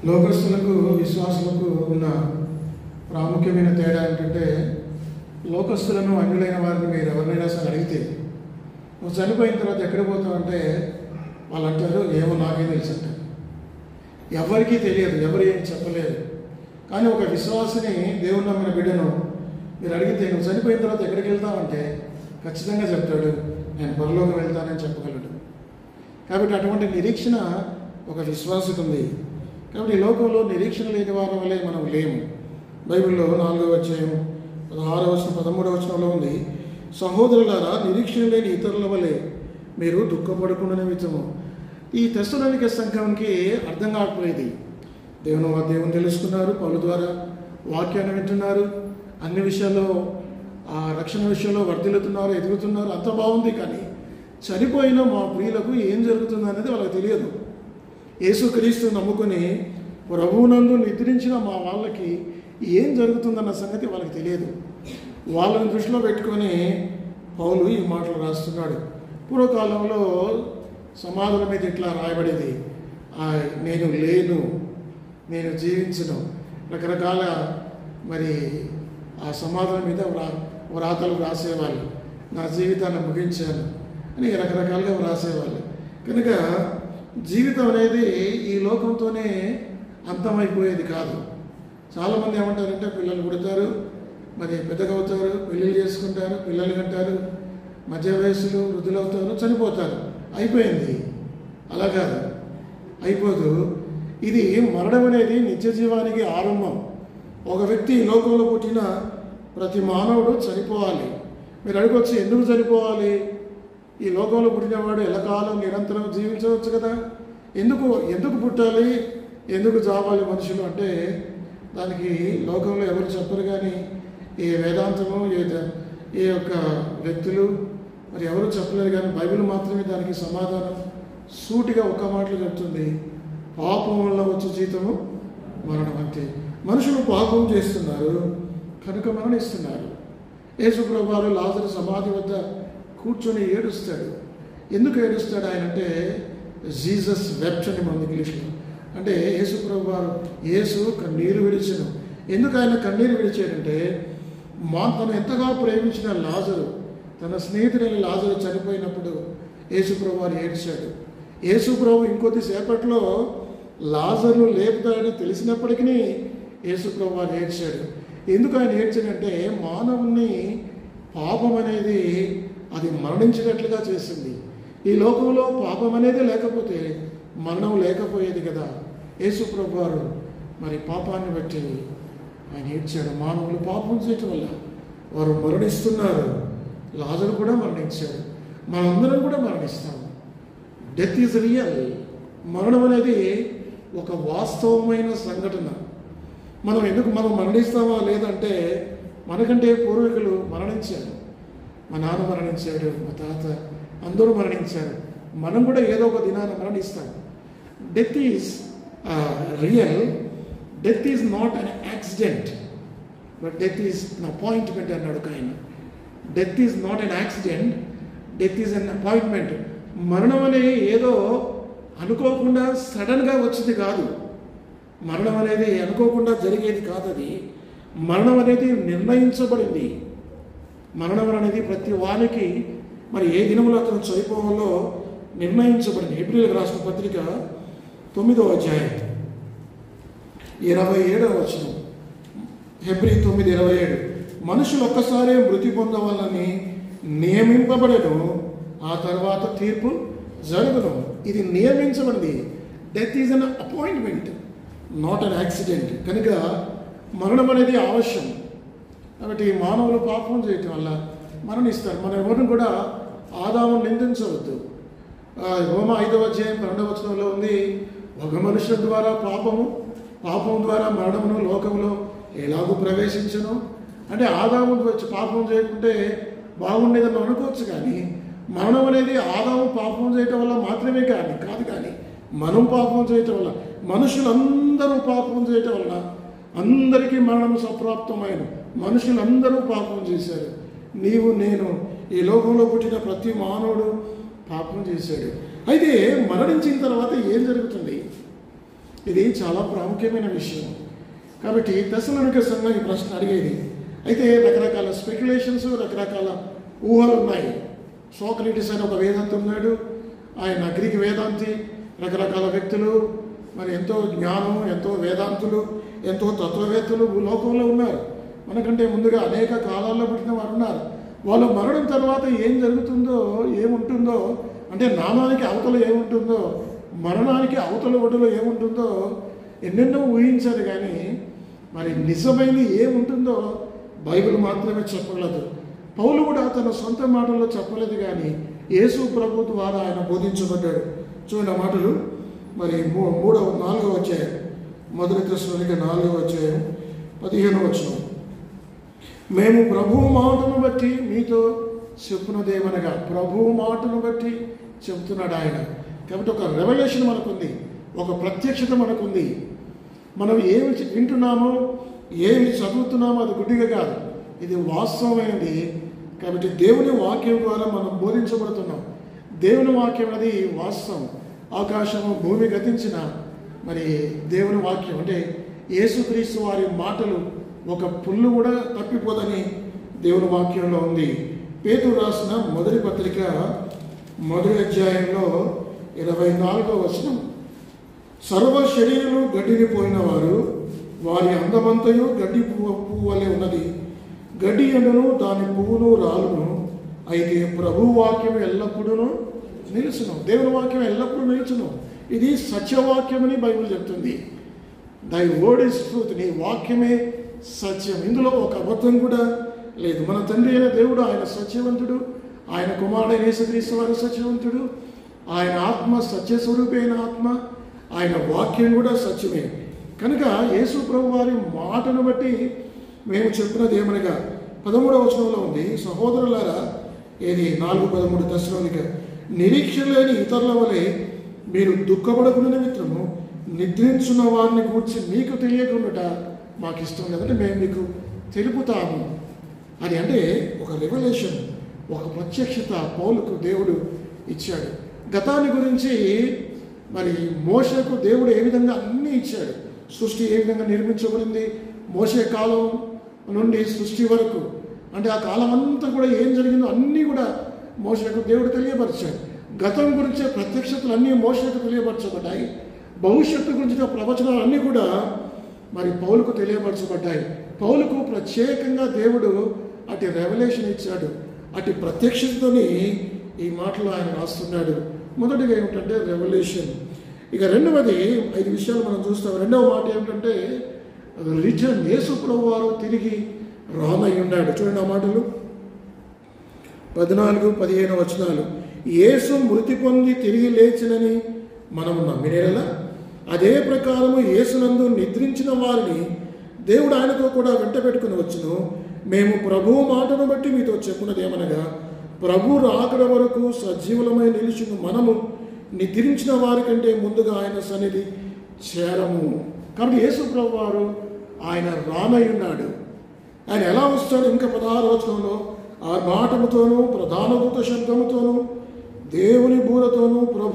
లోకస్తులకు విశ్వాసులకు ఉన్న ప్రాముఖ్యమైన తేడా ఏంటంటే లోకస్తులను అన్యులైన వారిని మీరు ఎవరినైనా సరే అడిగితే నువ్వు చనిపోయిన తర్వాత ఎక్కడికి పోతావు అంటే వాళ్ళు అంటారు ఏమో నాకే తెలుసు అంటారు ఎవరికీ తెలియదు ఎవరు ఏం చెప్పలేరు కానీ ఒక విశ్వాసిని దేవుని నమ్మిన బిడ్డను మీరు అడిగితే నువ్వు చనిపోయిన తర్వాత ఎక్కడికి వెళ్తావంటే ఖచ్చితంగా చెప్తాడు నేను పరలోకి వెళ్తానని చెప్పగలడు కాబట్టి అటువంటి నిరీక్షణ ఒక విశ్వాసకు ఉంది కాబట్టి ఈ లోకంలో నిరీక్షణ లేని వారి వల్లే మనం లేము బైబిల్లో నాలుగవ అధ్యాయం పదహారవ వచనం పదమూడవ వచనంలో ఉంది సహోదరులారా నిరీక్షణ లేని ఇతరుల వలె మీరు దుఃఖపడకుండా నిమిత్తము ఈ తెస్తలోనిక సంఘంకి అర్థం కాకపోయేది దేవుని వా- దేవుని తెలుసుకున్నారు పలు ద్వారా వాక్యాన్ని వింటున్నారు అన్ని విషయాల్లో ఆ రక్షణ విషయంలో వర్ధిల్లుతున్నారు ఎదుగుతున్నారు అంత బాగుంది కానీ చనిపోయిన మా ప్రియులకు ఏం జరుగుతుంది అనేది వాళ్ళకి తెలియదు యేసుక్రీస్తు నమ్ముకొని ప్రభువునందు నిద్రించిన మా వాళ్ళకి ఏం జరుగుతుందన్న సంగతి వాళ్ళకి తెలియదు వాళ్ళని దృష్టిలో పెట్టుకొని పౌలు ఈ మాటలు రాస్తున్నాడు పూర్వకాలంలో సమాధుల మీద ఇట్లా రాయబడేది ఆ, నేను లేను నేను జీవించను రకరకాల మరి ఆ సమాధుల మీద వ్రా వ్రాతలు వ్రాసేవాళ్ళు నా జీవితాన్ని ముగించాను అని రకరకాలుగా వ్రాసేవాళ్ళు కనుక జీవితం అనేది ఈ లోకంతోనే అంతమైపోయేది కాదు చాలామంది ఏమంటారంటే పిల్లలు పుడతారు మరి పెద్దగా అవుతారు పెళ్ళిళ్ళు చేసుకుంటారు పిల్లలు కంటారు మధ్య వయసులో వృద్ధులవుతారు చనిపోతారు అయిపోయింది అలా కాదు అయిపోదు ఇది మరణం అనేది నిత్య జీవానికి ఆరంభం ఒక వ్యక్తి ఈ లోకంలో పుట్టిన ప్రతి మానవుడు చనిపోవాలి మీరు అడగొచ్చు ఎందుకు చనిపోవాలి ఈ లోకంలో పుట్టినవాడు ఎల్లకాలం నిరంతరం జీవించవచ్చు కదా ఎందుకు ఎందుకు పుట్టాలి ఎందుకు చావాలి మనుషులు అంటే దానికి లోకంలో ఎవరు చెప్పరు కానీ ఏ వేదాంతము ఏ ద- ఏ యొక్క వ్యక్తులు మరి ఎవరు చెప్పలేరు కానీ బైబిల్ మాత్రమే దానికి సమాధానం సూటిగా ఒక్క మాటలు చెప్తుంది పాపం వల్ల వచ్చే జీతము మరణం అంతే మనుషులు పాపం చేస్తున్నారు కనుక మరణిస్తున్నారు యేసుప్రభు వారు లాజరు సమాధి వద్ద కూర్చొని ఏడుస్తాడు ఎందుకు ఏడుస్తాడు ఆయన అంటే జీసస్ వెప్ట్ అని మన ఇంగ్లీష్లో అంటే యేసుప్రభు వారు యేసు కన్నీరు విడిచను ఎందుకు ఆయన కన్నీరు విడిచాడంటే మా తను ఎంతగా ప్రేమించిన లాజరు తన స్నేహితుడైన లాజరు చనిపోయినప్పుడు యేసుప్రభు వారు ఏడ్చాడు యేసుప్రభు ఇంకొద్ది సేపట్లో లాజర్ను లేపుతాడని తెలిసినప్పటికీ యేసుప్రభు వారు ఏడ్చాడు ఎందుకు ఆయన ఏడ్చాడంటే మానవుని పాపం అనేది అది మరణించినట్లుగా చేసింది ఈ లోకంలో పాపం అనేది లేకపోతే మరణం లేకపోయేది కదా యేసుప్రభు వారు మరి పాపాన్ని బట్టి ఆయన ఏడ్చాడు మానవులు పాపం చేయటం వల్ల వారు మరణిస్తున్నారు లాజరు కూడా మరణించాడు మనందరం కూడా మరణిస్తాము డెత్ ఈజ్ రియల్ మరణం అనేది ఒక వాస్తవమైన సంఘటన మనం ఎందుకు మనం మరణిస్తామా లేదంటే మనకంటే పూర్వీకులు మరణించారు మా నాన్న మరణించాడు మా తాత అందరూ మరణించారు మనం కూడా ఏదో ఒక దినాన మరణిస్తాం death is real death is not an accident but death is an appointment అన్నాడు ఒక ఆయన death is not an accident death is an appointment మరణం అనే ఏదో అనుకోకుండా సడన్గా వచ్చింది కాదు మరణం అనేది అనుకోకుండా జరిగేది కాదు అది మరణం అనేది నిర్ణయించబడింది మరణం అనేది ప్రతి వానికి మరి ఏ దినములో అతను చనిపోవాలో నిర్ణయించబడింది ఏప్రిల్ రాసిన పత్రిక తొమ్మిదో అధ్యాయం ఇరవై ఏడవ వచనం హెబ్రి తొమ్మిది ఇరవై ఏడు మనుషులు ఒక్కసారే మృతి పొందవాలని నియమింపబడను ఆ తర్వాత తీర్పు జరుగును ఇది నియమించబడింది death is an appointment not an accident కనుక మరణం అనేది అవశ్యం కాబట్టి మానవులు పాపం చేయటం వల్ల మరణిస్తారు మనం ఎవరిని కూడా ఆదాము నిందించవద్దు ఆ, రోమ ఐదవ అధ్యాయం పన్నెండవ వచనంలో ఉంది ఒక మనుషుల ద్వారా పాపము పాపం ద్వారా మరణమును లోకంలో ఎలాగూ ప్రవేశించను అంటే ఆదాము వచ్చి పాపం చేయకుంటే బాగుండేదని అనుకోవచ్చు కానీ మరణం అనేది ఆదాము పాపం చేయటం వల్ల మాత్రమే కానీ కాదు కానీ మనం పాపం చేయటం వల్ల మనుషులందరూ పాపం చేయటం వల్ల అందరికీ మరణం సప్రాప్తమైన మనుషులందరూ పాపం చేశారు నీవు నేను ఈ లోకంలో పుట్టిన ప్రతి మానవుడు పాపం చేశాడు అయితే మరణించిన తర్వాత ఏం జరుగుతుంది ఇది చాలా ప్రాముఖ్యమైన విషయం కాబట్టి దశలోనిక సంఘం ఈ ప్రశ్న అడిగేది అయితే రకరకాల స్పెక్యులేషన్స్ రకరకాల ఊహలు ఉన్నాయి సోక్రటిస్ అని ఒక వేదాంతి ఉన్నాడు ఆయన గ్రీక్ వేదాంతి రకరకాల వ్యక్తులు మరి ఎంతో జ్ఞానం ఎంతో వేదాంతులు ఎంతో తత్వవేత్తలు ఈ లోకంలో ఉన్నారు మనకంటే ముందుగా అనేక కాలాల్లో పుట్టిన వారు ఉన్నారు వాళ్ళు మరణం తర్వాత ఏం జరుగుతుందో ఏముంటుందో అంటే నామానికి అవతల ఏముంటుందో మరణానికి అవతల ఒడ్డులో ఏముంటుందో ఎన్నెన్నో ఊహించారు కానీ మరి నిజమైనది ఏముంటుందో బైబిల్ మాత్రమే చెప్పగలదు పౌలు కూడా తన సొంత మాటల్లో చెప్పలేదు కానీ యేసు ప్రభు ద్వారా ఆయన బోధించబడ్డాడు చూడండి ఆ మాటలు మరి మూ మూడవ నాలుగవ అధ్యాయం మొదటి దశలోనికి నాలుగవ అధ్యాయం పదిహేను వచనం మేము ప్రభువు మాటను బట్టి మీతో చెప్పున్నదేమనగా ప్రభువు మాటను బట్టి చెబుతున్నాడు ఆయన కాబట్టి ఒక రెవల్యూషన్ మనకుంది ఒక ప్రత్యక్షత మనకుంది మనం ఏమి చి- వింటున్నామో ఏమి చదువుతున్నామో అది గుడ్డిగా కాదు ఇది వాస్తవమైనది కాబట్టి దేవుని వాక్యం ద్వారా మనం బోధించబడుతున్నాం దేవుని వాక్యం అనేది వాస్తవం ఆకాశము భూమి గతించిన మరి దేవుని వాక్యం అంటే యేసుక్రీస్తు వారి మాటలు ఒక పుల్లు కూడా తప్పిపోదని దేవుని వాక్యంలో ఉంది పేతురు రాసిన మొదటి పత్రిక మొదటి అధ్యాయంలో ఇరవై నాలుగో వచనం సర్వ శరీరులు గడ్డిని పోయిన వారు వారి అందమంతయు గడ్డి పువ్వు పువ్వు వలె ఉన్నది గడ్డి ఎండును దాని పువ్వును రాలును అయితే ప్రభు వాక్యం ఎల్లప్పుడూ నిలుచును దేవుని వాక్యం ఎల్లప్పుడూ నిలుచును ఇది సత్యవాక్యమని బైబిల్ చెప్తుంది దై వర్డ్ ఇస్ ట్రూత్ నీ వాక్యమే సత్యం ఇందులో ఒక అబద్ధం కూడా లేదు మన తండ్రి అయిన దేవుడు ఆయన సత్యవంతుడు ఆయన కుమారుడైన యేసుక్రీస్తు వారు సత్యవంతుడు ఆయన ఆత్మ సత్యస్వరూపి అయిన ఆత్మ ఆయన వాక్యం కూడా సత్యమే కనుక యేసు ప్రభు వారి మాటను బట్టి మేము చెప్పినది ఏమనగా పదమూడవ వచనంలో ఉంది సహోదరులారా ఏది నాలుగు పదమూడు దశలోనిక నిరీక్షణ లేని ఇతరుల వలె మీరు దుఃఖపడకున్న నిమిత్తము నిద్రించున్న వారిని గూర్చి మీకు తెలియకుండా మాకు ఇష్టం లేదంటే మేము మీకు తెలుపుతాము అని అంటే ఒక రెవల్యూషన్ ఒక ప్రత్యక్షత పౌలుకు దేవుడు ఇచ్చాడు గతాన్ని గురించి మరి మోషకు దేవుడు ఏ విధంగా అన్నీ ఇచ్చాడు సృష్టి ఏ విధంగా నిర్మించబడింది మోసే కాలం నుండి సృష్టి వరకు అంటే ఆ కాలం అంతా కూడా ఏం జరిగిందో అన్నీ కూడా మోసకు దేవుడు తెలియపరిచాడు గతం గురించే ప్రత్యక్షతలు అన్నీ మోసకు తెలియపరచబడ్డాయి భవిష్యత్తు గురించిన ప్రవచనాలు అన్నీ కూడా మరి పౌలుకు తెలియపరచబడ్డాయి పౌలుకు ప్రత్యేకంగా దేవుడు అటు రెవల్యూషన్ ఇచ్చాడు అటు ప్రత్యక్షతతోని ఈ మాటలు ఆయన రాస్తున్నాడు మొదటిగా ఏమిటంటే రెవల్యూషన్ ఇక రెండవది ఐదు విషయాలు మనం చూస్తాం రెండవ మాట ఏమిటంటే రిటర్న్ యేసు ప్రభు వారు తిరిగి రానై ఉన్నాడు చూడండి ఆ మాటలు పద్నాలుగు పదిహేను వచనాలు యేసు మృతి పొంది తిరిగి లేచినని మనము నమ్మినేలా అదే ప్రకారము యేసునందు నిద్రించిన వారిని దేవుడు ఆయనతో కూడా వెంట పెట్టుకుని వచ్చును మేము ప్రభు మాటను బట్టి మీతో చెప్పున్నది ఏమనగా ప్రభు రాకడ వరకు సజీవులమై నిలిచిన మనము నిద్రించిన వారి కంటే ముందుగా ఆయన సన్నిధి చేరము కాబట్టి యేసు ప్రభు వారు ఆయన రానై ఉన్నాడు ఆయన ఎలా వస్తాడు ఇంకా పదహారు వచనంలో ఆ మాటముతోనూ ప్రధాన దూత శబ్దముతోనూ దేవుని బూరతోనూ ప్రభు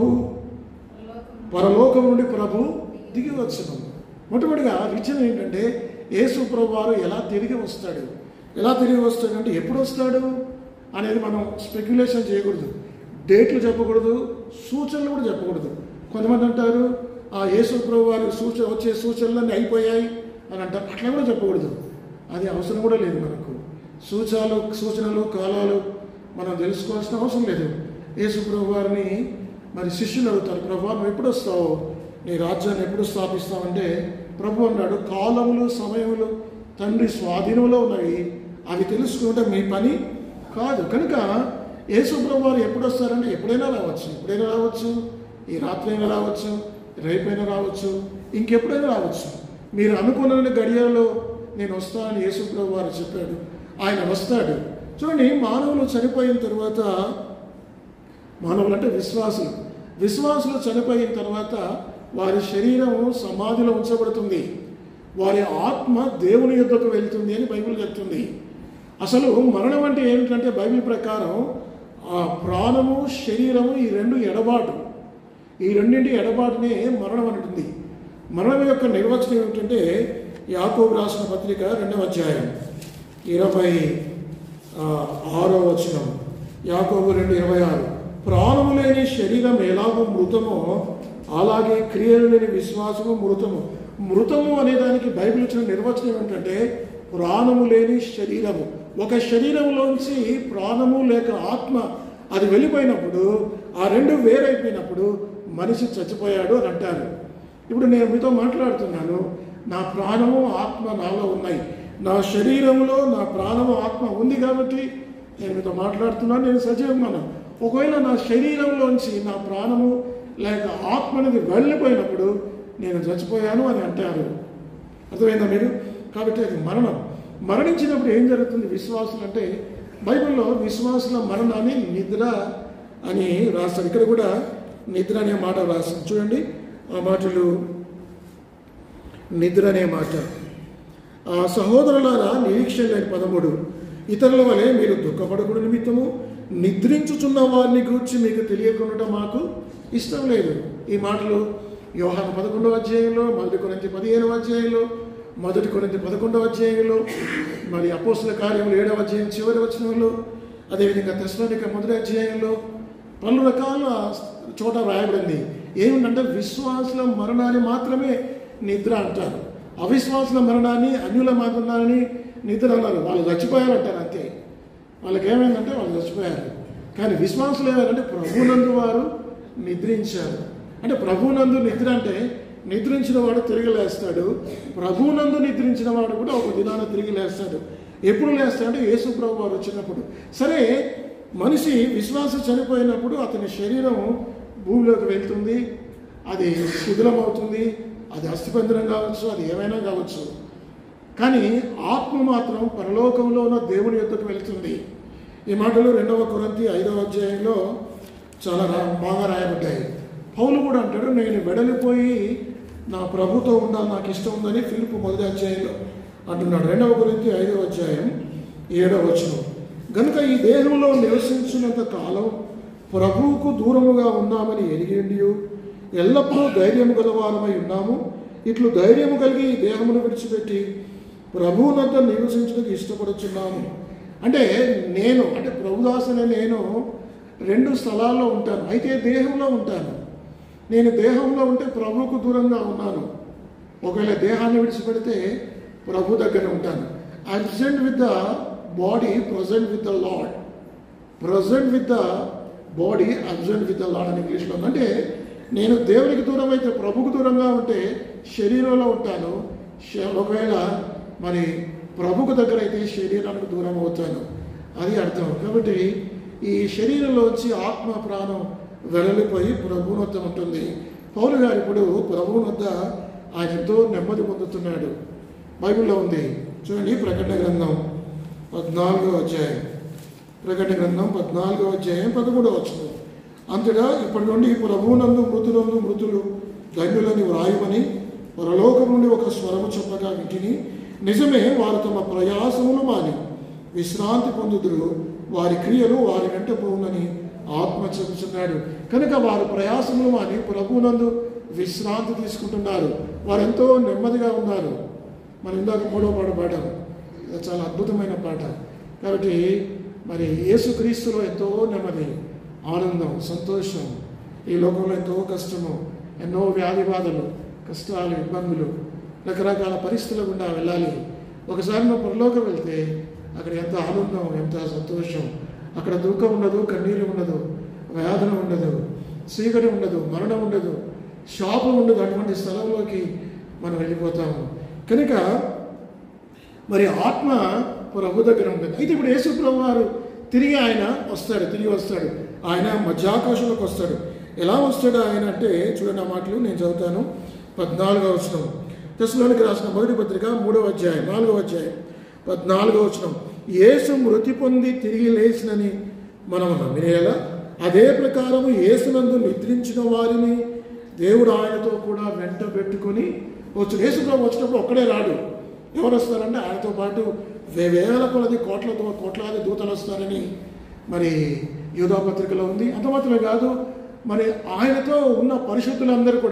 పరలోకం నుండి ప్రభు దిగి వచ్చును మొట్టమొదటిగా విషయం ఏంటంటే యేసు ప్రభు వారు ఎలా తిరిగి వస్తాడు ఎలా తిరిగి వస్తాడంటే ఎప్పుడు వస్తాడు అనేది మనం స్పెక్యులేషన్ చేయకూడదు డేట్లు చెప్పకూడదు సూచనలు కూడా చెప్పకూడదు కొంతమంది అంటారు ఆ యేసు ప్రభు వారి సూచన వచ్చే సూచనలన్నీ అయిపోయాయి అని అంటారు అట్లా కూడా చెప్పకూడదు అది అవసరం కూడా లేదు మనకు సూచనలు సూచనలు కాలాలు మనం తెలుసుకోవాల్సిన అవసరం లేదు యేసు ప్రభు వారిని మరి శిష్యులు అడుగుతారు ప్రభు నువ్వు ఎప్పుడు వస్తావు నీ రాజ్యాన్ని ఎప్పుడు స్థాపిస్తావంటే ప్రభు అన్నాడు కాలములు సమయములు తండ్రి స్వాధీనంలో ఉన్నవి అవి తెలుసుకుంటే మీ పని కాదు కనుక యేసు ప్రభు వారు ఎప్పుడు వస్తారంటే ఎప్పుడైనా రావచ్చు ఎప్పుడైనా రావచ్చు ఈ రాత్రి అయినా రావచ్చు రేపైనా రావచ్చు ఇంకెప్పుడైనా రావచ్చు మీరు అనుకున్న గడియలలో నేను వస్తానని యేసు ప్రభు వారు చెప్పాడు ఆయన వస్తాడు చూడండి మానవులు చనిపోయిన తర్వాత మానవులు అంటే విశ్వాసులు విశ్వాసులు చనిపోయిన తర్వాత వారి శరీరం సమాధిలో ఉంచబడుతుంది వారి ఆత్మ దేవుని యుద్ధకు వెళ్తుంది అని బైబిల్ చెప్తుంది అసలు మరణం అంటే ఏమిటంటే బైబిల్ ప్రకారం ఆ ప్రాణము శరీరము ఈ రెండు ఎడబాటు ఈ రెండింటి ఎడబాటునే మరణం అంటుంది మరణం యొక్క నిర్వచనం ఏమిటంటే యాకోబు రాసిన పత్రిక రెండవ అధ్యాయం ఇరవై ఆ, ఆరో వచనం యాకోబు రెండు ఇరవై ఆరు ప్రాణము లేని శరీరం ఎలాగో మృతమో అలాగే క్రియలు లేని విశ్వాసము మృతము మృతము అనే దానికి బైబిల్ ఇచ్చిన నిర్వచనం ఏంటంటే ప్రాణము లేని శరీరము ఒక శరీరంలోంచి ప్రాణము లేక ఆత్మ అది వెళ్ళిపోయినప్పుడు ఆ రెండు వేరైపోయినప్పుడు మనిషి చచ్చిపోయాడు అని అంటారు ఇప్పుడు నేను మీతో మాట్లాడుతున్నాను నా ప్రాణము ఆత్మ నాలో ఉన్నాయి నా శరీరంలో నా ప్రాణము ఆత్మ ఉంది కాబట్టి నేను మీతో మాట్లాడుతున్నాను నేను సజీవమాను ఒకవేళ నా శరీరంలోంచి నా ప్రాణము లేక ఆత్మ అనేది వెళ్ళిపోయినప్పుడు నేను చచ్చిపోయాను అని అంటారు అర్థమైందా మీరు కాబట్టి అది మరణం మరణించినప్పుడు ఏం జరుగుతుంది విశ్వాసులు అంటే బైబిల్లో విశ్వాసుల మరణాన్ని నిద్ర అని రాస్తారు ఇక్కడ కూడా నిద్ర అనే మాట రాస్తుంది చూడండి ఆ మాటలు నిద్ర అనే మాట ఆ సహోదరులారా నిరీక్షణ లేని పదమూడు ఇతరుల వలె మీరు దుఃఖపడకుడు నిమిత్తము నిద్రించుచున్న వారిని గూర్చి మీకు తెలియకుండా మాకు ఇష్టం లేదు ఈ మాటలు యోహాను పదకొండవ అధ్యాయంలో మొదటి కొరింథీ పదిహేనవ అధ్యాయంలో మొదటి కొరింథీ పదకొండవ అధ్యాయంలో మరి అపోస్తుల కార్యములు ఏడవ అధ్యాయం చివరి వచనంలో అదేవిధంగా తెస్లోనిక మొదటి అధ్యాయంలో పలు రకాల చోట రాయబడింది ఏమిటంటే విశ్వాసుల మరణాన్ని మాత్రమే నిద్ర అంటారు అవిశ్వాసుల మరణాన్ని అన్యుల మరణాన్ని నిద్ర అన్నారు వాళ్ళు చచ్చిపోయారు అంటారు అంతే వాళ్ళకి ఏమైందంటే వాళ్ళు చచ్చిపోయారు కానీ విశ్వాసులు ఏమైందంటే ప్రభునందు వారు నిద్రించారు అంటే ప్రభునందు నిద్ర అంటే నిద్రించిన వాడు తిరిగి లేస్తాడు ప్రభునందు నిద్రించిన వాడు కూడా ఒక దినాన తిరిగి లేస్తాడు ఎప్పుడు లేస్తాడంటే యేసు ప్రభు వారు వచ్చినప్పుడు సరే మనిషి విశ్వాసం చనిపోయినప్పుడు అతని శరీరం భూమిలోకి వెళ్తుంది అది శిథిలమవుతుంది అది అస్థిపంజరం కావచ్చు అది ఏమైనా కావచ్చు కానీ ఆత్మ మాత్రం పరలోకంలో ఉన్న దేవుని యొద్దకు వెళ్తుంది ఈ మాటలు రెండవ కొరంతి ఐదవ అధ్యాయంలో చాలా రా- బాగా రాయబడ్డాయి పౌలు కూడా అంటాడు నేను వెడలిపోయి నా ప్రభుతో ఉండాలి నాకు ఇష్టం ఉందని ఫిలిప్ మొదటి అధ్యాయంలో అంటున్నాడు రెండవ కొరింతి ఐదవ అధ్యాయం ఏడవ వచనం గనుక ఈ దేహంలో నివసించినంత కాలం ప్రభువుకు దూరముగా ఉన్నామని ఎరిగిండి ఎల్లప్పుడూ ధైర్యము గలవారమై ఉన్నాము ఇట్లు ధైర్యము కలిగి ఈ దేహమును విడిచిపెట్టి ప్రభువునంత నివసించడానికి ఇష్టపడుచున్నాము అంటే నేను అంటే ప్రభుదాస్ అనే నేను రెండు స్థలాల్లో ఉంటాను అయితే దేహంలో ఉంటాను నేను దేహంలో ఉంటే ప్రభువుకు దూరంగా ఉన్నాను ఒకవేళ దేహాన్ని విడిచిపెడితే ప్రభు దగ్గర ఉంటాను absent with the body present with the Lord present with the body absent with the Lord అని ఇంగ్లీష్లో ఉంది. అంటే నేను దేవునికి దూరం అయితే ప్రభుకు దూరంగా ఉంటే శరీరంలో ఉంటాను శ- ఒకవేళ మరి ప్రభుకు దగ్గర అయితే శరీరానికి దూరం అవుతాను అది అర్థం కాబట్టి ఈ శరీరంలోంచి ఆత్మ ప్రాణం వెడలిపోయి ప్రభువుని వద్ద ఉంటుంది పౌలు గారు ఇప్పుడు ప్రభువుని వద్ద ఆయన ఎంతో నెమ్మది పొందుతున్నాడు బైబిల్లో ఉంది చూడండి ప్రకటన గ్రంథం పద్నాలుగో అధ్యాయం ప్రకటన గ్రంథం పద్నాలుగో అధ్యాయం పదమూడవ వచనం అంతటా ఇప్పటి నుండి ప్రభువునందు మృతులందు మృతులు ధన్యులని వ్రాయమని పరలోకం నుండి ఒక స్వరము చెప్పగా వింటిని నిజమే వారు తమ ప్రయాసములు మాని విశ్రాంతి పొందుదురు వారి క్రియలు వారి వెంట పోవునని ఆత్మ చెబుతున్నాడు కనుక వారు ప్రయాసములు మాని ప్రభువునందు విశ్రాంతి తీసుకుంటున్నారు వారెంతో నెమ్మదిగా ఉన్నారు మనం ఇందాక మూడో పాట పాడాం ఇది చాలా అద్భుతమైన పాట కాబట్టి మరి యేసుక్రీస్తులో ఎంతో నెమ్మది ఆనందం సంతోషం ఈ లోకంలో ఎంతో కష్టము ఎన్నో వ్యాధి బాధలు కష్టాలు ఇబ్బందులు రకరకాల పరిస్థితుల గుండా వెళ్ళాలి ఒకసారి నువ్వు పరలోకం వెళ్తే అక్కడ ఎంత ఆనందం ఎంత సంతోషం అక్కడ దుఃఖం ఉండదు కన్నీరు ఉండదు వేదన ఉండదు చీకటి ఉండదు మరణం ఉండదు శాపం ఉండదు అటువంటి స్థలంలోకి మనం వెళ్ళిపోతాము కనుక మరి ఆత్మ ప్రభు దగ్గర ఉంటుంది అయితే ఇప్పుడు యేసు ప్రభు వారు తిరిగి ఆయన వస్తాడు తిరిగి వస్తాడు ఆయన మధ్యాకాశంలోకి వస్తాడు ఎలా వస్తాడు ఆయన అంటే చూడండి ఆ మాటలు నేను చదువుతాను పద్నాలుగో వచనం దశలోనికి రాసిన మొదటి పత్రిక మూడవ అధ్యాయం నాలుగవ అధ్యాయం పద్నాలుగో వచనం యేసు మృతి పొంది తిరిగి లేచినని మనం నమ్మినేలా అదే ప్రకారము యేసునందు నిద్రించిన వారిని దేవుడు ఆయనతో కూడా వెంట పెట్టుకొని వచ్చు యేసు ప్రభు వచ్చినప్పుడు ఒక్కడే రాడు ఎవరు వస్తారంటే ఆయనతో పాటు వే- వేల కొలది కోట్లతో కోట్లాది దూతలు వస్తారని మరి యూదా పత్రికలో ఉంది అంత మాత్రమే కాదు మరి ఆయనతో ఉన్న పరిశుద్ధులందరూ కూడా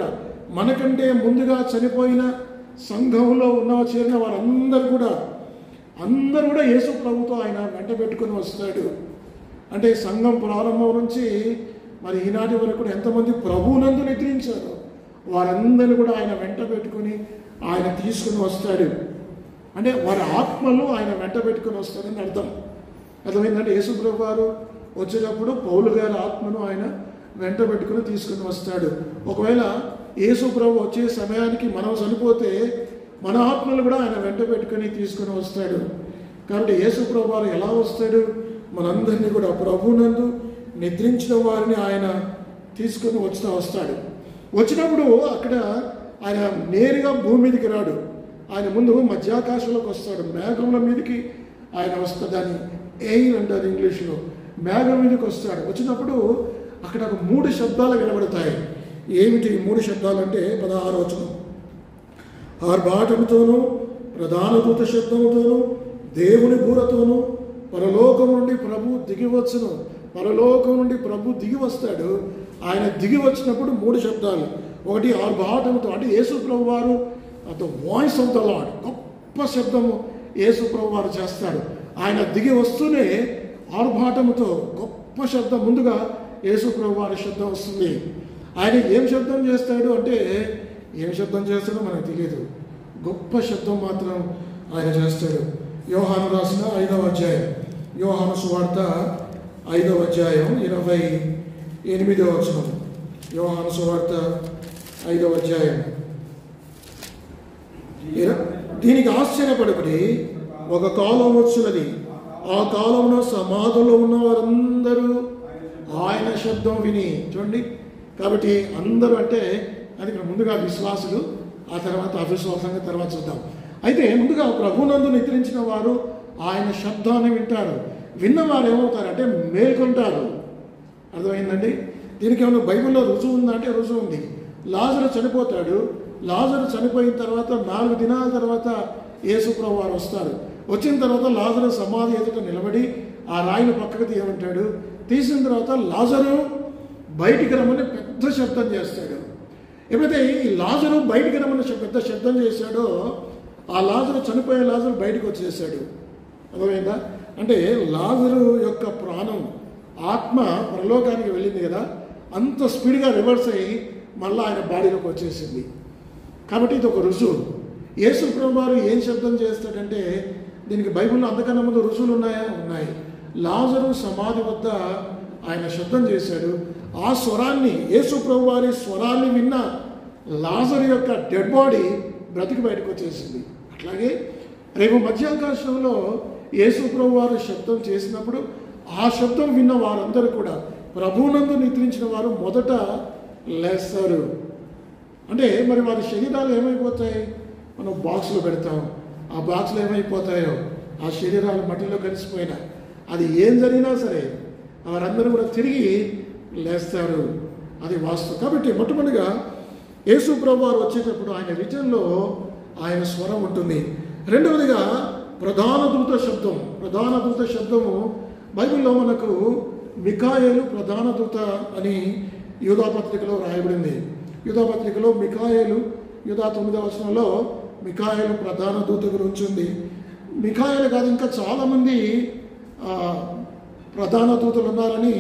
మనకంటే ముందుగా చనిపోయిన సంఘంలో ఉన్న చేరిన వారందరూ కూడా అందరూ కూడా యేసు ప్రభుతో ఆయన వెంట పెట్టుకొని వస్తాడు అంటే సంఘం ప్రారంభం నుంచి మరి ఈనాటి వరకు కూడా ఎంతమంది ప్రభువునందు నిద్రించారో వారందరూ కూడా ఆయన వెంట పెట్టుకొని ఆయన తీసుకుని వస్తాడు అంటే వారి ఆత్మలు ఆయన వెంట పెట్టుకొని వస్తారని అర్థం అర్థమైందంటే యేసుప్రభు వారు వచ్చేటప్పుడు పౌలు గారి ఆత్మను ఆయన వెంట పెట్టుకుని తీసుకుని వస్తాడు ఒకవేళ యేసుప్రభు వచ్చే సమయానికి మనం చనిపోతే మన ఆత్మలు కూడా ఆయన వెంట పెట్టుకుని తీసుకుని వస్తాడు కాబట్టి యేసుప్రభు వారు ఎలా వస్తాడు మనందరినీ కూడా ప్రభునందు నిద్రించిన వారిని ఆయన తీసుకొని వచ్చిన వస్తాడు వచ్చినప్పుడు అక్కడ ఆయన నేరుగా భూమి మీదకి రాడు ఆయన ముందు మధ్యాకాశంలోకి వస్తాడు మేఘముల మీదకి ఆయన వస్తాడు దాన్ని ఎయిర్ అంటారు ఇంగ్లీష్లో మేఘం మీదకి వస్తాడు వచ్చినప్పుడు అక్కడ ఒక మూడు శబ్దాలు వినబడతాయి ఏమిటి ఈ మూడు శబ్దాలు అంటే పదహారు వచనం ఆర్భాటముతోనూ ప్రధాన దూత శబ్దముతోనూ దేవుని బూరతోనూ పరలోకం నుండి ప్రభు దిగి వచ్చును పరలోకం నుండి ప్రభు దిగి వస్తాడు ఆయన దిగి వచ్చినప్పుడు మూడు శబ్దాలు ఒకటి ఆర్భాటముతో అంటే యేసు ప్రభు వారు the voice of the Lord గొప్ప శబ్దము యేసు ప్రభు వారు చేస్తారు ఆయన దిగి వస్తూనే ఆర్భాటముతో గొప్ప శబ్దం ముందుగా యేసు ప్రభు వారి శబ్దం వస్తుంది ఆయన ఏం శబ్దం చేస్తాడు అంటే ఏం శబ్దం చేస్తాడో మనకు తెలియదు గొప్ప శబ్దం మాత్రం ఆయన చేస్తాడు యోహాను రాసిన ఐదవ అధ్యాయం యోహాను సువార్త ఐదవ అధ్యాయం ఇరవై ఎనిమిదవ వచనం యోహాను సువార్త ఐదవ అధ్యాయం ఇర- దీనికి ఆశ్చర్యపడబడి ఒక కాలం వచ్చినది ఆ కాలంలో సమాధుల్లో ఉన్న వారందరూ ఆయన శబ్దం విని చూడండి కాబట్టి అందరూ అంటే అది ఇక్కడ ముందుగా విశ్వాసులు ఆ తర్వాత అవిశ్వాసంగా తర్వాత చూద్దాం అయితే ముందుగా ప్రభునందు నిద్రించిన వారు ఆయన శబ్దాన్ని వింటారు విన్నవారు ఏమవుతారు అంటే మేల్కొంటారు అర్థమైందండి దీనికి ఏమైనా బైబిల్లో రుజువు ఉందా అంటే రుజువు ఉంది లాజరు చనిపోతాడు లాజరు చనిపోయిన తర్వాత నాలుగు దినాల తర్వాత యేసుప్రభు వారు వస్తారు వచ్చిన తర్వాత లాజరు సమాధి ఎదుట నిలబడి ఆ రాయిని పక్కకు తీయమంటాడు తీసిన తర్వాత లాజరు బయటికి రమ్మని పెద్ద శబ్దం చేస్తాడు ఎప్పుడైతే ఈ లాజరు బయటికి రమ్మని శ- పెద్ద శబ్దం చేశాడో ఆ లాజరు చనిపోయే లాజరు బయటకు వచ్చేసాడు అర్థమైందా అంటే లాజరు యొక్క ప్రాణం ఆత్మ పరలోకానికి వెళ్ళింది కదా అంత స్పీడ్గా రివర్స్ అయ్యి మళ్ళీ ఆయన బాడీలోకి వచ్చేసింది కాబట్టి ఇది ఒక రుజువు యేసు ప్రభు వారు ఏం శబ్దం చేస్తాడంటే దీనికి బైబిల్లో అంతకన్నా ముందు రుజువులు ఉన్నాయా ఉన్నాయి లాజరు సమాధి వద్ద ఆయన శబ్దం చేశాడు ఆ స్వరాన్ని యేసు ప్రభు వారి స్వరాన్ని విన్న లాజరు యొక్క డెడ్ బాడీ బ్రతికి బయటకు వచ్చేసింది అట్లాగే రేపు మధ్యాకాశంలో యేసు ప్రభు వారు శబ్దం చేసినప్పుడు ఆ శబ్దం విన్న వారందరూ కూడా ప్రభువునందు నిద్రించిన వారు మొదట లేస్తారు అంటే మరి వారి శరీరాలు ఏమైపోతాయి మనం బాక్స్లో పెడతాం ఆ బాక్స్లో ఏమైపోతాయో ఆ శరీరాలు మట్టిలో కలిసిపోయినా అది ఏం జరిగినా సరే వారందరూ కూడా తిరిగి లేస్తారు అది వాస్తవం కాబట్టి మొట్టమొదటిగా యేసు ప్రభు వారు వచ్చేటప్పుడు ఆయన విజయంలో ఆయన స్వరం ఉంటుంది రెండవదిగా ప్రధాన దూత శబ్దం ప్రధాన దూత శబ్దము బైబిల్లో మనకు మికాయేలు ప్రధాన దూత అని యూధాపత్రికలో రాయబడింది యూధాపత్రికలో మికాయేలు యూధా తొమ్మిదవ వచనంలో మికాయేలు ప్రధాన దూత గురించి ఉంది మికాయేలు కాదు ఇంకా చాలామంది ఆ, ప్రధాన దూతలు ఉన్నారని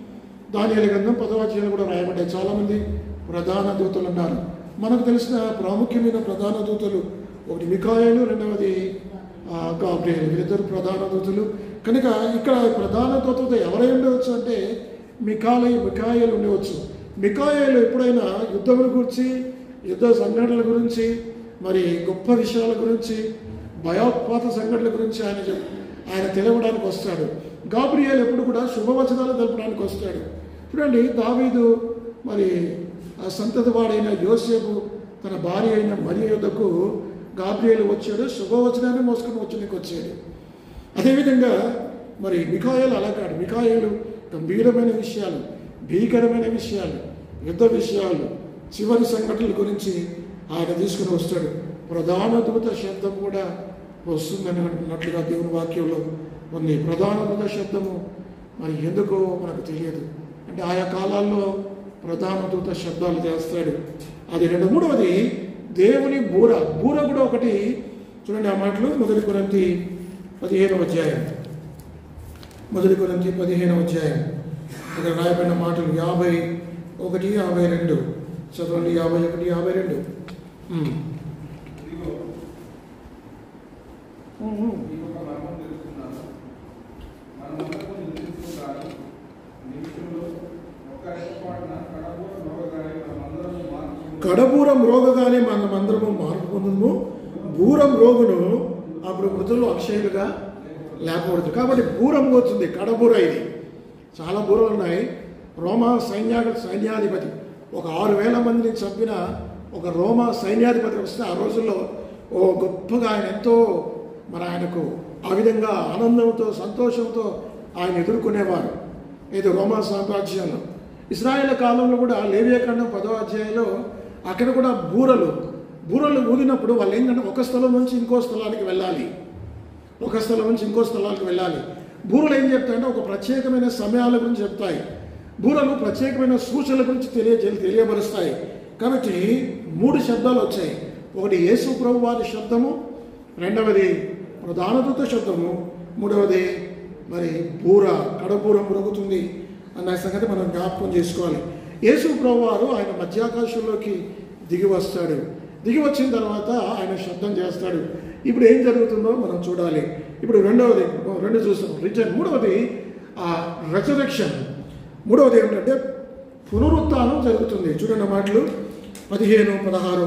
దాని గ్రంథం పదవాధ్యాయులు కూడా రాయబడ్డాయి చాలామంది ప్రధాన దూతలు ఉన్నారు మనకు తెలిసిన ప్రాముఖ్యమైన ప్రధాన దూతలు ఒకటి మికాయలు రెండవది ఆ, గాబ్రియలు వీరిద్దరు ప్రధాన దూతలు కనుక ఇక్కడ ప్రధాన దూతతో ఎవరై ఉండవచ్చు అంటే మికాలయ మికాయలు ఉండవచ్చు మికాయలు ఎప్పుడైనా యుద్ధముల గురించి యుద్ధ సంఘటనల గురించి మరి గొప్ప విషయాల గురించి భయోత్పాత సంఘటనల గురించి ఆయన చెప్ ఆయన తెలవడానికి వస్తాడు గాబ్రియల్ ఎప్పుడు కూడా శుభవచనాలు తెలపడానికి వస్తాడు చూడండి దావీదు మరి ఆ సంతతి వాడైన యోసేపు తన భార్య అయిన మరియ యొద్దకు గాబ్రియలు వచ్చాడు శుభవచనాన్ని మోసుకొని వచ్చునికి వచ్చాడు అదేవిధంగా మరి మికాయలు అలా కాదు మికాయలు గంభీరమైన విషయాలు భీకరమైన విషయాలు యుద్ధ విషయాలు చివరి సంఘటనల గురించి ఆయన తీసుకుని వస్తాడు ప్రధాన దూత శబ్దం కూడా వస్తుందని అంటున్నట్లుగా దేవుని వాక్యంలో ఉంది ప్రధాన దూత శబ్దము మరి ఎందుకో మనకు తెలియదు అంటే ఆయా కాలాల్లో ప్రధాన దూత శబ్దాలు చేస్తాడు అది రెండు మూడవది దేవుని బూర బూర కూడా ఒకటి చూడండి ఆ మాటలు మొదటి కొరంతి పదిహేనవ అధ్యాయం మొదటి కొరంతి పదిహేనవ అధ్యాయం ఇక్కడ రాయబడిన మాటలు యాభై ఒకటి యాభై రెండు చదవండి యాభై ఒకటి యాభై రెండు ఉమ్. ఇదిగో ఉమ్, ఉమ్. నీకు ఒక మర్మం తెలుస్తున్నాను మనమందరము నిద్రిస్తున్నాను నిమిషంలో ఒక్క రెప్పపాటున కడబూర మోగగానే మనమందరము మార్పు కడబూరం రోగగానే మనమందరము మార్పు పొందుము బూరం రోగును అప్పుడు మృతులు అక్షయులుగా లేకూడదు కాబట్టి బూరం పోతుంది కడబూర ఇది చాలా బూరలు ఉన్నాయి రోమా సైన్యా సైన్యాధిపతి ఒక ఆరు వేల మందిని చంపిన ఒక రోమా సైన్యాధిపతి వస్తే ఆ రోజుల్లో ఓ గొప్పగా ఆయన ఎంతో మరి ఆయనకు ఆ విధంగా ఆనందంతో సంతోషంతో ఆయన ఎదుర్కొనేవారు ఇది రోమా సామ్రాజ్యంలో ఇస్రాయేల్ కాలంలో కూడా లేవియకాండం పదో అధ్యాయంలో అక్కడ కూడా బూరలు బూరలు ఊదినప్పుడు వాళ్ళు ఏంటంటే ఒక స్థలం నుంచి ఇంకో స్థలానికి వెళ్ళాలి ఒక స్థలం నుంచి ఇంకో స్థలానికి వెళ్ళాలి బూరలు ఏం చెప్తాయంటే ఒక ప్రత్యేకమైన సమయాల గురించి చెప్తాయి బూరలు ప్రత్యేకమైన సూచనల గురించి తెలియ తెలియబరుస్తాయి కాబట్టి మూడు శబ్దాలు వచ్చాయి ఒకటి యేసు ప్రభు వారి శబ్దము రెండవది ప్రధానదూత శబ్దము మూడవది మరి బూర కడబూర మురుగుతుంది అన్న సంగతి మనం జ్ఞాపకం చేసుకోవాలి యేసు ప్రభు వారు ఆయన మధ్యాకాశంలోకి దిగి వస్తాడు దిగి వచ్చిన తర్వాత ఆయన శబ్దం చేస్తాడు ఇప్పుడు ఏం జరుగుతుందో మనం చూడాలి ఇప్పుడు రెండవది రెండు చూస్తాం రిటర్న్ మూడవది ఆ రెజరెక్షన్ మూడవది ఏమిటంటే పునరుత్థానం జరుగుతుంది చూడండి ఆ మాటలు పదిహేను పదహారు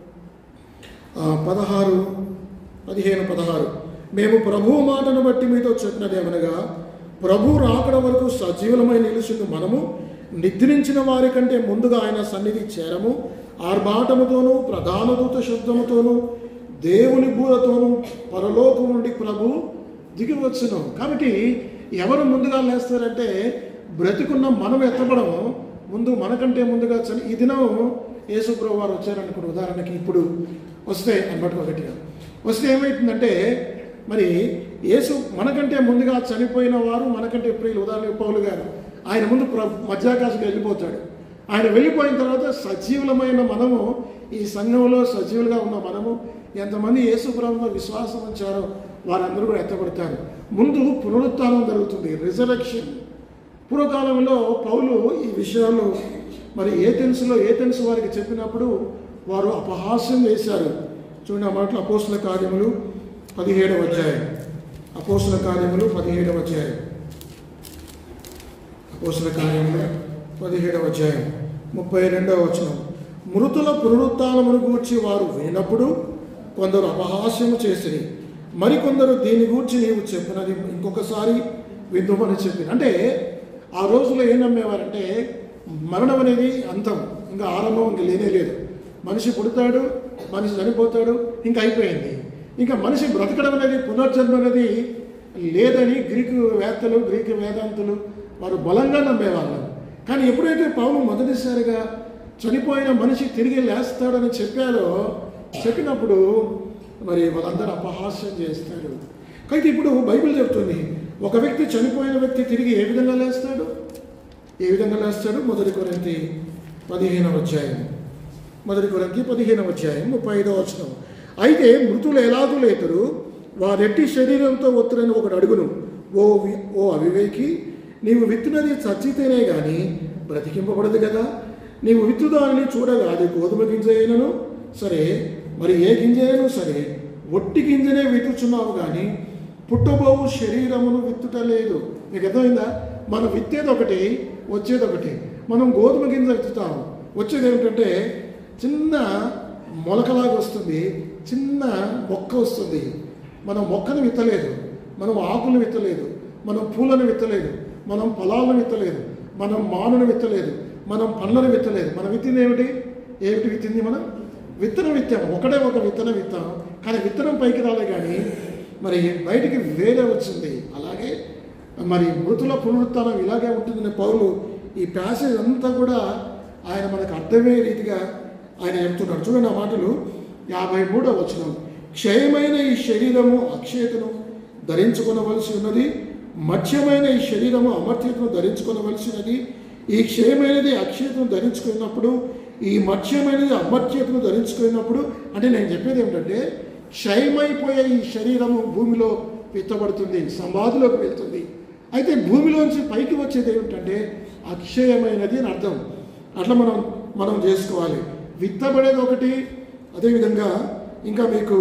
ఆ, పదహారు పదిహేను పదహారు మేము ప్రభువు మాటను బట్టి మీతో చెప్పినది ఏమనగా ప్రభు రాకడ వరకు సజీవులమై నిలుచుంది మనము నిద్రించిన వారి కంటే ముందుగా ఆయన సన్నిధి చేరము ఆర్భాటముతోనూ ప్రధాన దూత శబ్దముతోనూ దేవుని బూరతోనూ పరలోకం నుండి ప్రభు దిగి వచ్చును కాబట్టి ఎవరు ముందుగా లేస్తారంటే బ్రతికున్న మనం ఎత్తపడము ముందు మనకంటే ముందుగా చని ఈ దినం యేసుప్రభు వారు వచ్చారనుకోండి ఉదాహరణకి ఇప్పుడు వస్తే అనమాట ఒకటిగా వస్తే ఏమవుతుందంటే మరి యేసు మనకంటే ముందుగా చనిపోయిన వారు మనకంటే ప్రియులు ఉదాహరణకి పౌలు గారు ఆయన ముందు ప్ర మధ్యాకాశకు వెళ్ళిపోతాడు ఆయన వెళ్ళిపోయిన తర్వాత సజీవులమైన మనము ఈ సంఘంలో సజీవులుగా ఉన్న మనము ఎంతమంది యేసు ప్రభువులో విశ్వాసం ఉంచారో వారందరూ కూడా ఎత్తబడతారు ముందు పునరుత్థానం జరుగుతుంది రిజరక్షన్ పూర్వకాలంలో పౌలు ఈ విషయాలు మరి ఏ తెలుసులో ఏ తెలుసు వారికి చెప్పినప్పుడు వారు అపహాస్యం వేశారు చూడండి ఆ మాటలు అపోస్తుల కార్యములు పదిహేడవ అధ్యాయం అపోస్తుల కార్యములు పదిహేడవ అధ్యాయం అపోస్తుల కార్యములు పదిహేడవ అధ్యాయం ముప్పై రెండవ వచనం మృతుల పునరుత్నమును గూర్చి వారు వినప్పుడు కొందరు అపహాస్యము చేసిరి మరికొందరు దీని గూర్చి నీవు చెప్పినది ఇంకొకసారి విందుమని చెప్పింది అంటే ఆ రోజుల్లో ఏం నమ్మేవారంటే మరణం అనేది అంతం ఇంకా ఆరంభం ఇంక లేనే లేదు మనిషి పుడతాడు మనిషి చనిపోతాడు ఇంకా అయిపోయింది ఇంకా మనిషి బ్రతకడం అనేది పునర్జన్మ అనేది లేదని గ్రీకు వేత్తలు గ్రీకు వేదాంతులు వారు బలంగా నమ్మేవాళ్ళు కానీ ఎప్పుడైతే పౌలు మొదటిసారిగా చనిపోయిన మనిషి తిరిగి లేస్తాడని చెప్పారో చెప్పినప్పుడు మరి వాళ్ళందరూ అపహాస్యం చేస్తారు అయితే ఇప్పుడు బైబిల్ చెప్తుంది ఒక వ్యక్తి చనిపోయిన వ్యక్తి తిరిగి ఏ విధంగా లేస్తాడు ఏ విధంగా లేస్తాడు మొదటి కొరింతి పదిహేనవ అధ్యాయం మొదటి కొరింతి పదిహేనవ అధ్యాయం ముప్పై ఐదవ వచనం అయితే మృతులు ఎలాగూ లేతురు వారెట్టి శరీరంతో ఒత్తురని ఒకడు అడుగును ఓ వి- ఓ అవివేకి నీవు విత్తునది చచ్చితేనే గాని బ్రతికింపబడదు కదా నీవు విత్తుదానిని చూడగా అది గోధుమ గింజ అయినను సరే మరి ఏ గింజ అయినను సరే ఒట్టి గింజనే విత్తుచున్నావు కానీ పుట్టబోవు శరీరమును విత్తుట లేదు మీకు అర్థమైందా మనం విత్తేది ఒకటి వచ్చేది ఒకటి మనం గోధుమ గింజ విత్తుతాం వచ్చేది ఏమిటంటే చిన్న మొలకలాగా వస్తుంది చిన్న మొక్క వస్తుంది మనం మొక్కను విత్తలేదు మనం ఆకులను విత్తలేదు మనం పూలను విత్తలేదు మనం పొలాలను విత్తలేదు మనం మానును విత్తలేదు మనం పండ్లను విత్తలేదు మనం విత్తింది ఏమిటి ఏమిటి విత్తింది మనం విత్తనం విత్తాం ఒకటే ఒక విత్తనం విత్తాం కానీ విత్తనం పైకి రాలే కానీ మరి బయటికి వేరే వచ్చింది అలాగే మరి మృతుల పునరుత్థానం ఇలాగే ఉంటుందని పౌలు ఈ ప్యాసేజ్ అంతా కూడా ఆయన మనకు అర్థమయ్యే రీతిగా ఆయన చెప్తున్నాడు చూడండి ఆ మాటలు యాభై మూడవ వచనం క్షయమైన ఈ శరీరము అక్షయతను ధరించుకొనవలసి ఉన్నది మత్స్యమైన ఈ శరీరము అమర్త్యతను ధరించుకొనవలసినది ఈ క్షయమైనది అక్షయతను ధరించుకున్నప్పుడు ఈ మత్స్యమైనది అమర్త్యతను ధరించుకున్నప్పుడు అంటే నేను చెప్పేది ఏమిటంటే క్షయమైపోయే ఈ శరీరము భూమిలో విత్తబడుతుంది సమాధిలోకి వెళ్తుంది అయితే భూమిలోంచి పైకి వచ్చేది ఏమిటంటే అక్షయమైనది అని అర్థం అట్లా మనం మనం చేసుకోవాలి విత్తబడేది ఒకటి అదేవిధంగా ఇంకా మీకు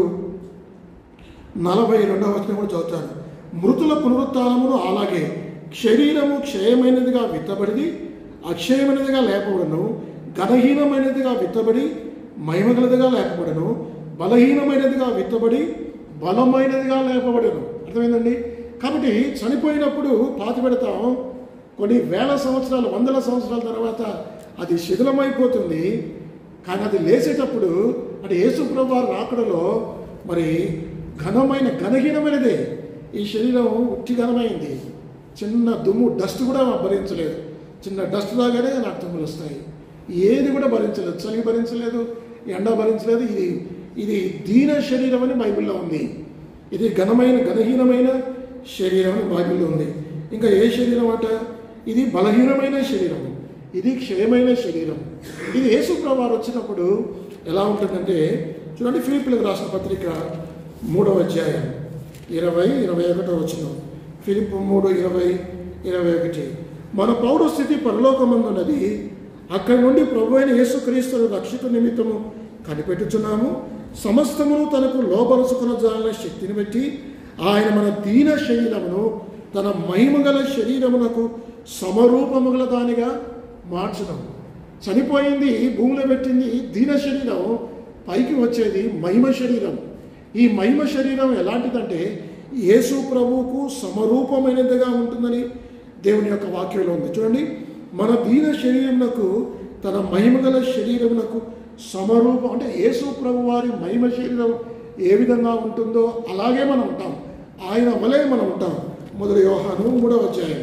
నలభై రెండవ వచనం కూడా చదువుతాను మృతుల పునరుత్నమును అలాగే శరీరము క్షయమైనదిగా విత్తబడిది అక్షయమైనదిగా లేపబడను ఘనహీనమైనదిగా విత్తబడి మహిమగలదిగా లేపబడను బలహీనమైనదిగా విత్తబడి బలమైనదిగా లేపబడను అర్థమైందండి కాబట్టి చనిపోయినప్పుడు పాతి పెడతాం కొన్ని వేల సంవత్సరాలు వందల సంవత్సరాల తర్వాత అది శిథిలమైపోతుంది కానీ అది లేచేటప్పుడు అంటే యేసుప్రభు వారి రాకడలో మరి ఘనమైన ఘనహీనమైనదే ఈ శరీరం ఉట్టి ఘనమైంది చిన్న దుమ్ము డస్ట్ కూడా భరించలేదు చిన్న డస్ట్ లాగానే నాకు తుమ్ములు వస్తాయి ఏది కూడా భరించలేదు చలి భరించలేదు ఎండ భరించలేదు ఇది ఇది దీన శరీరం అని బైబిల్లో ఉంది ఇది ఘనమైన ఘనహీనమైన శరీరం అని బైబిల్లో ఉంది ఇంకా ఏ శరీరం అట ఇది బలహీనమైన శరీరం ఇది క్షయమైన శరీరం ఇది యేసుప్రభు వారు వచ్చినప్పుడు ఎలా ఉంటుందంటే చూడండి ఫిలిపిలకు రాసిన పత్రిక మూడవ అధ్యాయం ఇరవై ఇరవై ఒకటో వచ్చిన ఫిలిప్ మూడు ఇరవై ఇరవై ఒకటి మన పౌర స్థితి పరలోకమందున్నది అక్కడి నుండి ప్రభు అయిన యేసుక్రీస్తు రక్షక నిమిత్తము కనిపెట్టుచున్నాము సమస్తమును తనకు లోపరుచుకున్న జాలిన శక్తిని బట్టి ఆయన మన దీన శరీరమును తన మహిమగల శరీరమునకు సమరూపము గల దానిగా మార్చడం చనిపోయింది భూమిలో పెట్టింది దీన శరీరం పైకి వచ్చేది మహిమ శరీరం ఈ మహిమ శరీరం ఎలాంటిదంటే యేసు ప్రభువుకు సమరూపమైనదిగా ఉంటుందని దేవుని యొక్క వాక్యంలో ఉంది చూడండి మన దీన శరీరమునకు తన మహిమగల శరీరమునకు సమరూపం అంటే యేసు ప్రభు వారి మహిమ శరీరం ఏ విధంగా ఉంటుందో అలాగే మనం ఉంటాం ఆయన వలే మనం ఉంటాం మొదటి యోహాను మూడవ అధ్యాయం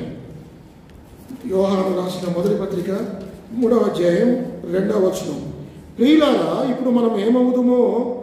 యోహాను రాసిన మొదటి పత్రిక మూడవ అధ్యాయం రెండవ వచనం ప్రియులారా ఇప్పుడు మనం ఏమవుదుమో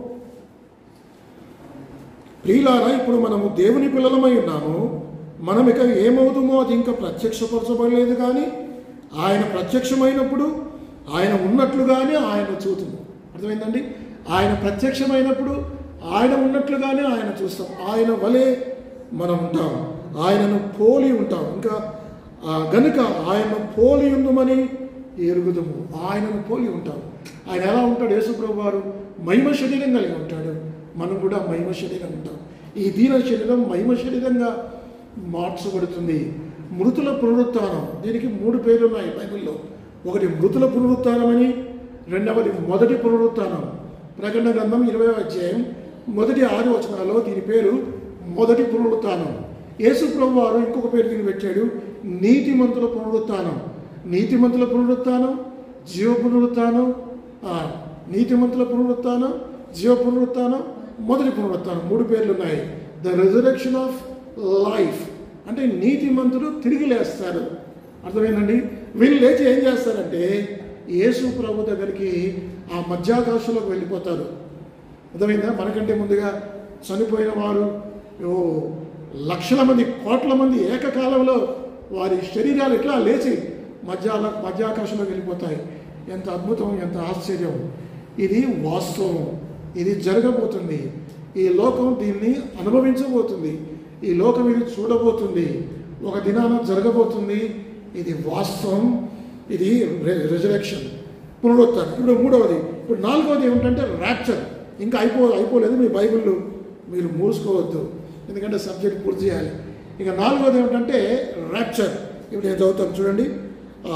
ప్రియులారా ఇప్పుడు మనము దేవుని పిల్లలమై ఉన్నాము మనం ఇక ఏమవుతుందో అది ఇంకా ప్రత్యక్షపరచబడలేదు కానీ ఆయన ప్రత్యక్షమైనప్పుడు ఆయన ఉన్నట్లుగానే ఆయన చూతుంది అర్థమైందండి ఆయన ప్రత్యక్షమైనప్పుడు ఆయన ఉన్నట్లుగానే ఆయన చూస్తాం ఆయన వలె మనం ఉంటాం ఆయనను పోలి ఉంటాం ఇంకా ఆ, గనుక ఆయనను పోలి ఉందమని ఎరుగుదము ఆయనను పోలి ఉంటాం ఆయన ఎలా ఉంటాడు యేసుప్రభు వారు మహిమ శరీరం కలిగి ఉంటాడు మనం కూడా మహిమ శరీరం ఉంటాం ఈ దీన శరీరం మహిమ శరీరంగా మార్చబడుతుంది మృతుల పునరుత్థానం దీనికి మూడు పేర్లు ఉన్నాయి బైబిల్లో ఒకటి మృతుల పునరుత్థానం అని రెండవది మొదటి పునరుత్థానం ప్రకటన గ్రంథం ఇరవై అధ్యాయం మొదటి ఆరు వచనాల్లో దీని పేరు మొదటి పునరుత్థానం యేసు ప్రభు వారు ఇంకొక పేరు దీన్ని పెట్టాడు నీతిమంతుల పునరుత్థానం నీతిమంతుల పునరుత్థానం జీవ పునరుత్థానం ఆ, నీతిమంతుల పునరుత్థానం జీవ పునరుత్థానం మొదటి పునరుత్థానం మూడు పేర్లు ఉన్నాయి ద రెజరెక్షన్ ఆఫ్ లైఫ్ అంటే నీతిమంతులు తిరిగి లేస్తారు అర్థమైందండి వీళ్ళు లేచి ఏం చేస్తారంటే యేసు ప్రభు దగ్గరికి ఆ మధ్యాకాశంలోకి వెళ్ళిపోతారు అర్థమైందా మనకంటే ముందుగా చనిపోయిన వారు ఓ లక్షల మంది కోట్ల మంది ఏకకాలంలో వారి శరీరాలు ఇట్లా లేచి మధ్య మధ్యాకాశంలోకి వెళ్ళిపోతాయి ఎంత అద్భుతం ఎంత ఆశ్చర్యం ఇది వాస్తవం ఇది జరగబోతుంది ఈ లోకం దీన్ని అనుభవించబోతుంది ఈ లోకం ఇది చూడబోతుంది ఒక దినాన జరగబోతుంది ఇది వాస్తవం ఇది రిజరెక్షన్ పునరుత్థానం ఇప్పుడు మూడవది ఇప్పుడు నాలుగవది ఏమిటంటే ర్యాప్చర్ ఇంకా అయిపో అయిపోలేదు మీ బైబిల్ మీరు మూసుకోవద్దు ఎందుకంటే సబ్జెక్ట్ పూర్తి చేయాలి ఇక నాలుగవది ఏమిటంటే ర్యాప్చర్ ఇప్పుడు నేను చదువుతాను చూడండి ఆ,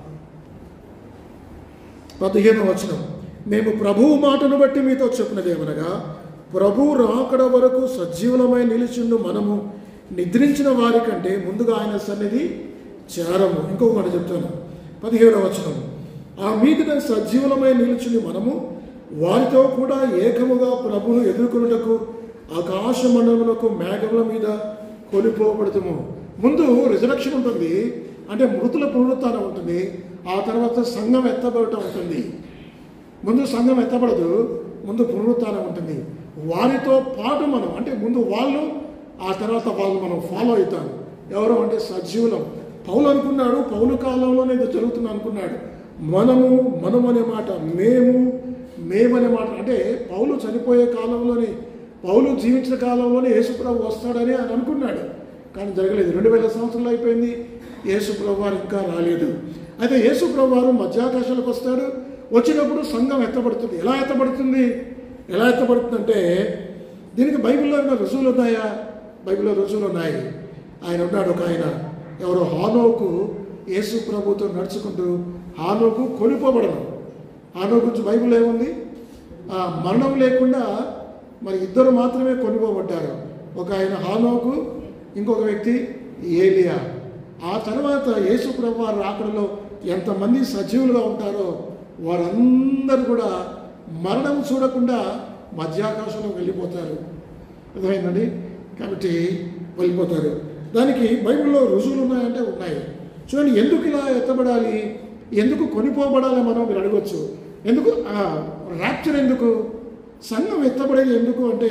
పదిహేను వచనం మేము ప్రభువు మాటను బట్టి మీతో చెప్పినది ఏమనగా ప్రభు రాకడ వరకు సజీవులమై నిలిచిండు మనము నిద్రించిన వారి కంటే ముందుగా ఆయన సన్నిధి చేరము ఇంకొక మాట చెప్తాను పదిహేడవ వచనం ఆ మీదట సజీవులమై నిలిచింది మనము వారితో కూడా ఏకముగా ప్రభును ఎదుర్కొనుటకు ఆకాశ మండలములకు మేఘముల మీద కొలిపోబడతాము ముందు రిజరక్షన్ ఉంటుంది అంటే మృతుల పునరుత్థానం ఉంటుంది ఆ తర్వాత సంఘం ఎత్తబడటం ఉంటుంది ముందు సంఘం ఎత్తబడదు ముందు పునరుత్థానం ఉంటుంది వారితో పాటు మనం అంటే ముందు వాళ్ళు ఆ తర్వాత వాళ్ళు మనం ఫాలో అవుతాం ఎవరు అంటే సజీవులం పౌలు అనుకున్నాడు పౌలు కాలంలోనే ఇది జరుగుతుంది అనుకున్నాడు మనము మనం అనే మాట మేము మేమనే మాట అంటే పౌలు చనిపోయే కాలంలోనే పౌలు జీవించిన కాలంలోనే యేసుప్రభు వస్తాడని ఆయన అనుకున్నాడు కానీ జరగలేదు రెండు వేల సంవత్సరాలు అయిపోయింది యేసుప్రభు వారు ఇంకా రాలేదు అయితే యేసుప్రభు వారు మధ్యాకాశాలకు వస్తాడు వచ్చినప్పుడు సంఘం ఎత్తబడుతుంది ఎలా ఎత్తబడుతుంది ఎలా ఎత్తబడుతుందంటే దీనికి బైబిల్లో ఏమైనా రుజువులు ఉన్నాయా బైబిల్లో రుజువులు ఉన్నాయి ఆయన ఉన్నాడు ఒక ఆయన ఎవరో హానోకు యేసు ప్రభుతో నడుచుకుంటూ హానోకు కొనిపోబడను హానో గురించి బైబిల్ ఏముంది ఆ మరణం లేకుండా మరి ఇద్దరు మాత్రమే కొనిపోబడ్డారు ఒక ఆయన హానోకు ఇంకొక వ్యక్తి ఏలియా ఆ తర్వాత యేసు ప్రభు వారి రాకడలో ఎంతమంది సజీవులుగా ఉంటారో వారందరూ కూడా మరణం చూడకుండా మధ్యాకాశంలో వెళ్ళిపోతారు అర్థమైందండి కాబట్టి వెళ్ళిపోతారు దానికి బైబిల్లో రుజువులు ఉన్నాయంటే ఉన్నాయి చూడండి ఎందుకు ఇలా ఎత్తబడాలి ఎందుకు కొనిపోబడాలి మనం మీరు అడగొచ్చు ఎందుకు ర్యాప్చర్ ఎందుకు సంఘం ఎత్తబడేది ఎందుకు అంటే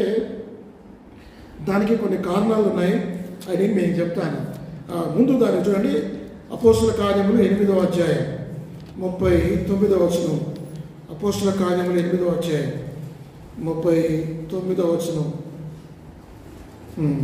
దానికి కొన్ని కారణాలు ఉన్నాయి అని నేను చెప్తాను ఆ, ముందు దాన్ని చూడండి అపోస్తుల కార్యములు ఎనిమిదవ అధ్యాయం ముప్పై తొమ్మిదవ వచనం అపోస్తుల కార్యములు ఎనిమిదవ అధ్యాయం ముప్పై తొమ్మిదవ వచనం ఉమ్,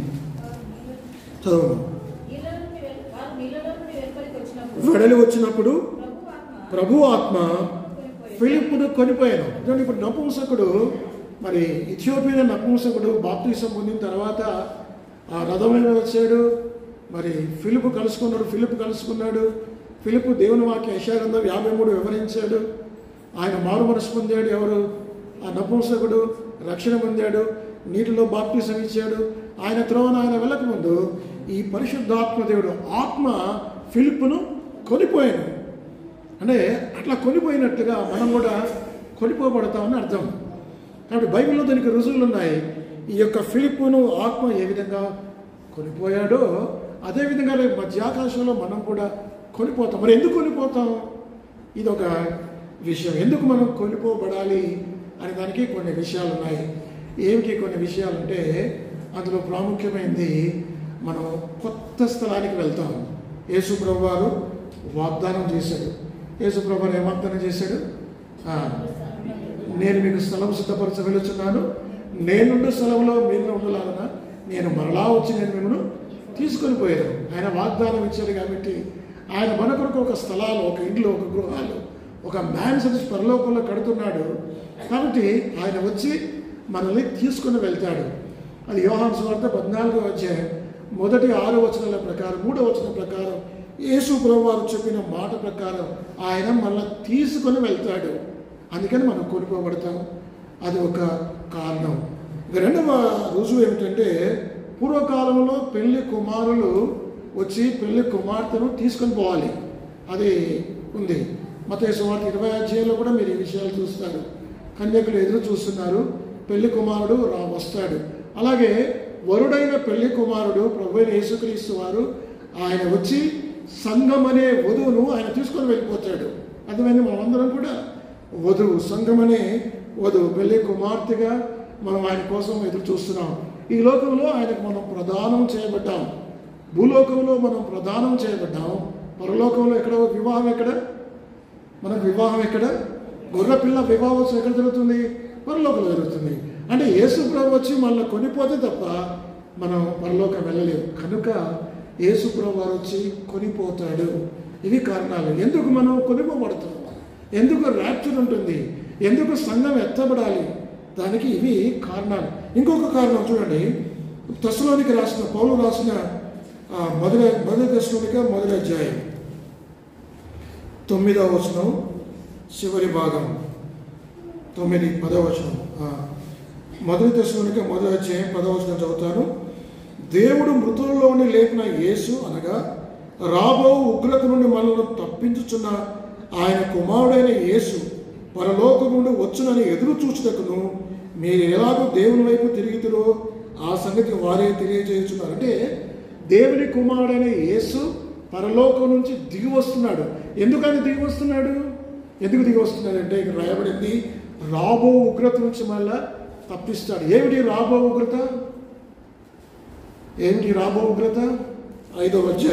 చదవండి నీళ్ళ నుండి వెల్- వారు నీళ్ళలో నుండి వెలుపలికి వచ్చినప్పుడు వెడలి వచ్చినప్పుడు ప్రభు ఆత్మ ప్రభు ఆత్మ కొనిపోయి ఫిలిప్పును కొనిపోయాను చూడండి ఇప్పుడు నపుంసకుడు మరి ఇథియోపియన్ నపుంసకుడు బాప్తీసం పొందిన తర్వాత ఆ రథం మీద వచ్చాడు మరి ఫిలిప్ కలుసుకున్నాడు ఫిలిప్ కలుసుకున్నాడు ఫిలిప్ దేవుని వాక్య యశాగ్రంథం యాభై మూడు వివరించాడు ఆయన మారు మనసు పొందాడు ఎవరు ఆ నపుంసకుడు రక్షణ పొందాడు నీటిలో బాప్తీసం ఇచ్చాడు ఆయన త్రోవన ఆయన వెళ్ళకముందు ఈ పరిశుద్ధాత్మ దేవుడు ఆత్మ ఫిలిప్ను కొనిపోయాను అంటే అట్లా కొనిపోయినట్టుగా మనం కూడా కొనిపోబడతామని అర్థం కాబట్టి బైబిల్లో దానికి రుజువులు ఉన్నాయి ఈ యొక్క ఫిలిప్పును ఆత్మ ఏ విధంగా కొనిపోయాడో అదేవిధంగా రేపు మధ్యాకాశంలో మనం కూడా కొనిపోతాం మరి ఎందుకు కొనిపోతాం ఇది ఒక విషయం ఎందుకు మనం కొనిపోబడాలి అనే దానికి కొన్ని విషయాలు ఉన్నాయి ఏమిటి కొన్ని విషయాలు అంటే అందులో ప్రాముఖ్యమైనది మనం కొత్త స్థలానికి వెళ్తాం యేసు ప్రభు వారు వాగ్దానం చేశాడు యేసు ప్రభు వారు ఏం వాగ్దానం చేశాడు ఆ, నేను మీకు స్థలం సిద్ధపరచ వెళుచున్నాను నేనుండు స్థలంలో మీరు ఉండలాగన నేను మరలా వచ్చి నేను మిమ్మల్ని తీసుకొని పోయాను ఆయన వాగ్దానం ఇచ్చాడు కాబట్టి ఆయన మన కొరకు ఒక స్థలాలు ఒక ఇంట్లో ఒక గృహాలు ఒక మ్యాన్సన్స్ పరలోకంలో కడుతున్నాడు కాబట్టి ఆయన వచ్చి మనల్ని తీసుకుని వెళ్తాడు అది యోహాన్ సువార్త పద్నాలుగో అధ్యాయం మొదటి ఆరు వచనాల ప్రకారం మూడో వచనం ప్రకారం యేసు ప్రభు వారు చెప్పిన మాట ప్రకారం ఆయన మనల్ని తీసుకొని వెళ్తాడు అందుకని మనం కోల్పోబడతాం అది ఒక కారణం ఇక రెండవ రుజువు ఏమిటంటే పూర్వకాలంలో పెళ్లి కుమారులు వచ్చి పెళ్లి కుమార్తెను తీసుకొని పోవాలి అది ఉంది మత సుమార్త ఇరవై అధ్యాయంలో కూడా మీరు ఈ విషయాలు చూస్తారు కన్యకులు ఎదురు చూస్తున్నారు పెళ్లి కుమారుడు రా వస్తాడు అలాగే వరుడైన పెళ్లి కుమారుడు ప్రభు అయిన యేసుక్రీస్తు వారు ఆయన వచ్చి సంఘం అనే వధువును ఆయన తీసుకొని వెళ్ళిపోతాడు అర్థమైంది మనమందరం కూడా వధువు సంఘం అనే వధువు పెళ్లి కుమార్తెగా మనం ఆయన కోసం ఎదురు చూస్తున్నాం ఈ లోకంలో ఆయనకు మనం ప్రదానం చేయబడ్డాం భూలోకంలో మనం ప్రదానం చేయబడ్డాం పరలోకంలో ఎక్కడ వివాహం ఎక్కడ మనకు వివాహం ఎక్కడ గొర్రెపిల్ల వివాహోత్సవం ఎక్కడ జరుగుతుంది పరలోకంలో జరుగుతుంది అంటే యేసు ప్రభు వచ్చి మనల్ని కొనిపోతే తప్ప మనం పరలోకం వెళ్ళలేము కనుక యేసు ప్రభు వారు వచ్చి కొనిపోతాడు ఇవి కారణాలు ఎందుకు మనం కొనిపోబడతాం ఎందుకు ర్యాప్చర్ ఉంటుంది ఎందుకు సంఘం ఎత్తబడాలి దానికి ఇవి కారణాలు ఇంకొక కారణం చూడండి దశలోనికి రాసిన పౌలు రాసిన ఆ, మొదటి మొదటి దశలోనిక మొదటి అధ్యాయం తొమ్మిదవ వచనం చివరి భాగం తొమ్మిది పదవ వచనం ఆ, మొదటి దశలోనిక మొదటి అధ్యాయం పదవ వచనం చదువుతాను దేవుడు మృతులలోని లేపిన యేసు అనగా రాబో ఉగ్రత నుండి మనల్ని తప్పించుచున్న ఆయన కుమారుడైన యేసు పరలోకం నుండి వచ్చునని ఎదురు చూచుటకును మీరు ఎలాగో దేవుని వైపు తిరిగితురో ఆ సంగతి వారే తెలియజేస్తున్నారు అంటే దేవుని కుమారుడైన యేసు పరలోకం నుంచి దిగి వస్తున్నాడు ఎందుకని దిగి వస్తున్నాడు ఎందుకు దిగి వస్తున్నాడు అంటే ఇక్కడ రాయబడింది రాబో ఉగ్రత నుంచి మళ్ళా తప్పిస్తాడు ఏమిటి రాబో ఉగ్రత ఏమిటి రాబో ఉగ్రత ఐదవ అధ్యాయం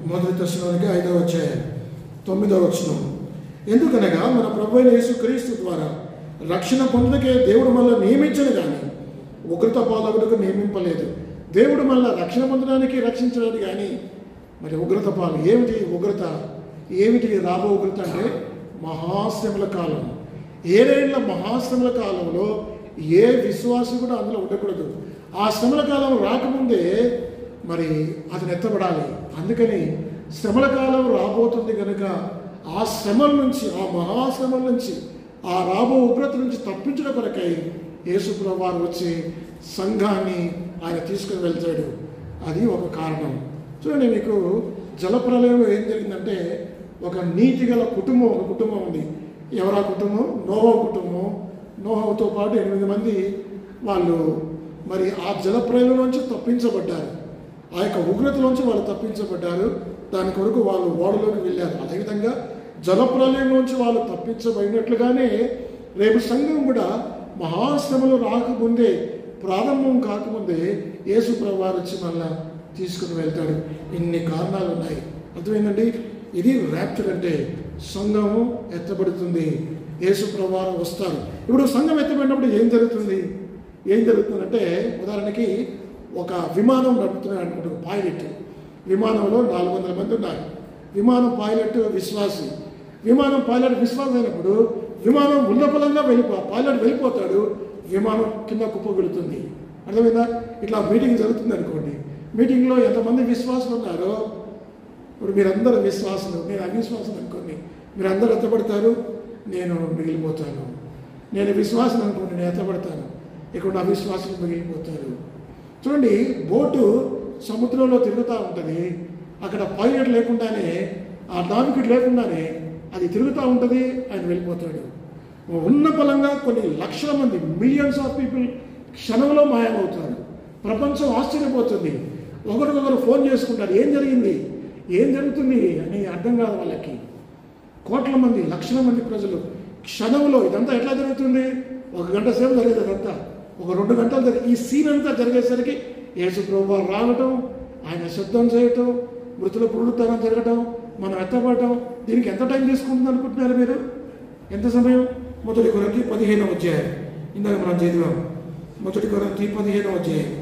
మొదటి దర్శనానికి ఐదవ అధ్యాయం తొమ్మిదవ వచనం ఎందుకనగా మన ప్రభు అయిన యేసు క్రీస్తు ద్వారా రక్షణ పొందకే దేవుడు మళ్ళీ నియమించను కానీ ఉగ్రత పాలకుడికి నియమింపలేదు దేవుడు మళ్ళీ రక్షణ పొందడానికి రక్షించలేదు కానీ మరి ఉగ్రత పాలు ఏమిటి ఉగ్రత ఏమిటి రాబో ఉగ్రత అంటే మహాశ్రమల కాలం ఏడేళ్ల మహాశ్రమల కాలంలో ఏ విశ్వాసం కూడా అందులో ఉండకూడదు ఆ శ్రమల కాలం రాకముందే మరి అతను ఎత్తబడాలి అందుకని శ్రమల కాలం రాబోతుంది కనుక ఆ శ్రమల నుంచి ఆ మహాశ్రమల నుంచి ఆ రాబో ఉగ్రత నుంచి తప్పించడం కొరకై యేసుప్రభు వారు వచ్చి సంఘాన్ని ఆయన తీసుకుని వెళ్తాడు అది ఒక కారణం చూడండి మీకు జలప్రలయంలో ఏం జరిగిందంటే ఒక నీతి గల కుటుంబం ఒక కుటుంబం ఉంది ఎవరా కుటుంబం నోహో కుటుంబం నోహోతో పాటు ఎనిమిది మంది వాళ్ళు మరి ఆ జలప్రలయం నుంచి తప్పించబడ్డారు ఆ యొక్క ఉగ్రతలోంచి వాళ్ళు తప్పించబడ్డారు దాని కొరకు వాళ్ళు ఓడలోకి వెళ్ళారు అదేవిధంగా జలప్రలయం నుంచి వాళ్ళు తప్పించబడినట్లుగానే రేపు సంఘం కూడా మహాశ్రమలు రాకముందే ప్రారంభం కాకముందే యేసు ప్రభువారు వచ్చి మళ్ళా తీసుకుని వెళ్తాడు ఇన్ని కారణాలు ఉన్నాయి అర్థమైందండి ఇది ర్యాప్చర్ అంటే సంఘము ఎత్తబడుతుంది యేసు ప్రభువారు వస్తారు ఇప్పుడు సంఘం ఎత్తబడినప్పుడు ఏం జరుగుతుంది ఏం జరుగుతుందంటే ఉదాహరణకి ఒక విమానం నడుపుతున్నాడు అనుకుంటు పైలట్ విమానంలో నాలుగు వందల మంది ఉన్నారు విమానం పైలట్ విశ్వాసి విమానం పైలట్ విశ్వాసం అయినప్పుడు విమానం ఉన్నపలంగా వెళ్ళిపో పైలట్ వెళ్ళిపోతాడు విమానం కింద కుప్పగలుగుతుంది అర్థమైందా ఇట్లా మీటింగ్ జరుగుతుంది అనుకోండి మీటింగ్లో ఎంతమంది విశ్వాసులు ఉన్నారో ఇప్పుడు మీరందరూ విశ్వాసులు నేను అవిశ్వాసం అనుకోండి మీరందరూ ఎత్తపడతారు నేను మిగిలిపోతాను నేను విశ్వాసం అనుకోండి నేను ఎత్తపడతాను ఇక్కడ నా విశ్వాసులు మిగిలిపోతారు చూడండి బోటు సముద్రంలో తిరుగుతూ ఉంటుంది అక్కడ పైలట్ లేకుండానే ఆ నావికుడు లేకుండానే అది తిరుగుతూ ఉంటుంది ఆయన వెళ్ళిపోతాడు ఉన్న బలంగా కొన్ని లక్షల మంది మిలియన్స్ ఆఫ్ పీపుల్ క్షణంలో మాయమవుతారు ప్రపంచం ఆశ్చర్యపోతుంది ఒకరికొకరు ఫోన్ చేసుకుంటారు ఏం జరిగింది ఏం జరుగుతుంది అని అర్థం కాదు వాళ్ళకి కోట్ల మంది లక్షల మంది ప్రజలు క్షణంలో ఇదంతా ఎట్లా జరుగుతుంది ఒక గంట సేపు జరిగేది అదంతా ఒక రెండు గంటలు జరిగి ఈ సీన్ అంతా జరిగేసరికి యేసు ప్రభు వారు రావటం ఆయన శబ్దం చేయటం మృతుల పునరుద్ధరణ జరగటం మనం ఎత్తపడటం దీనికి ఎంత టైం తీసుకుంటుంది అనుకుంటున్నారు మీరు ఎంత సమయం మొదటి కొరంతి పదిహేనవ అధ్యాయం ఇందాక మనం చదివాం మొదటి కొరంతి పదిహేనవ అధ్యాయం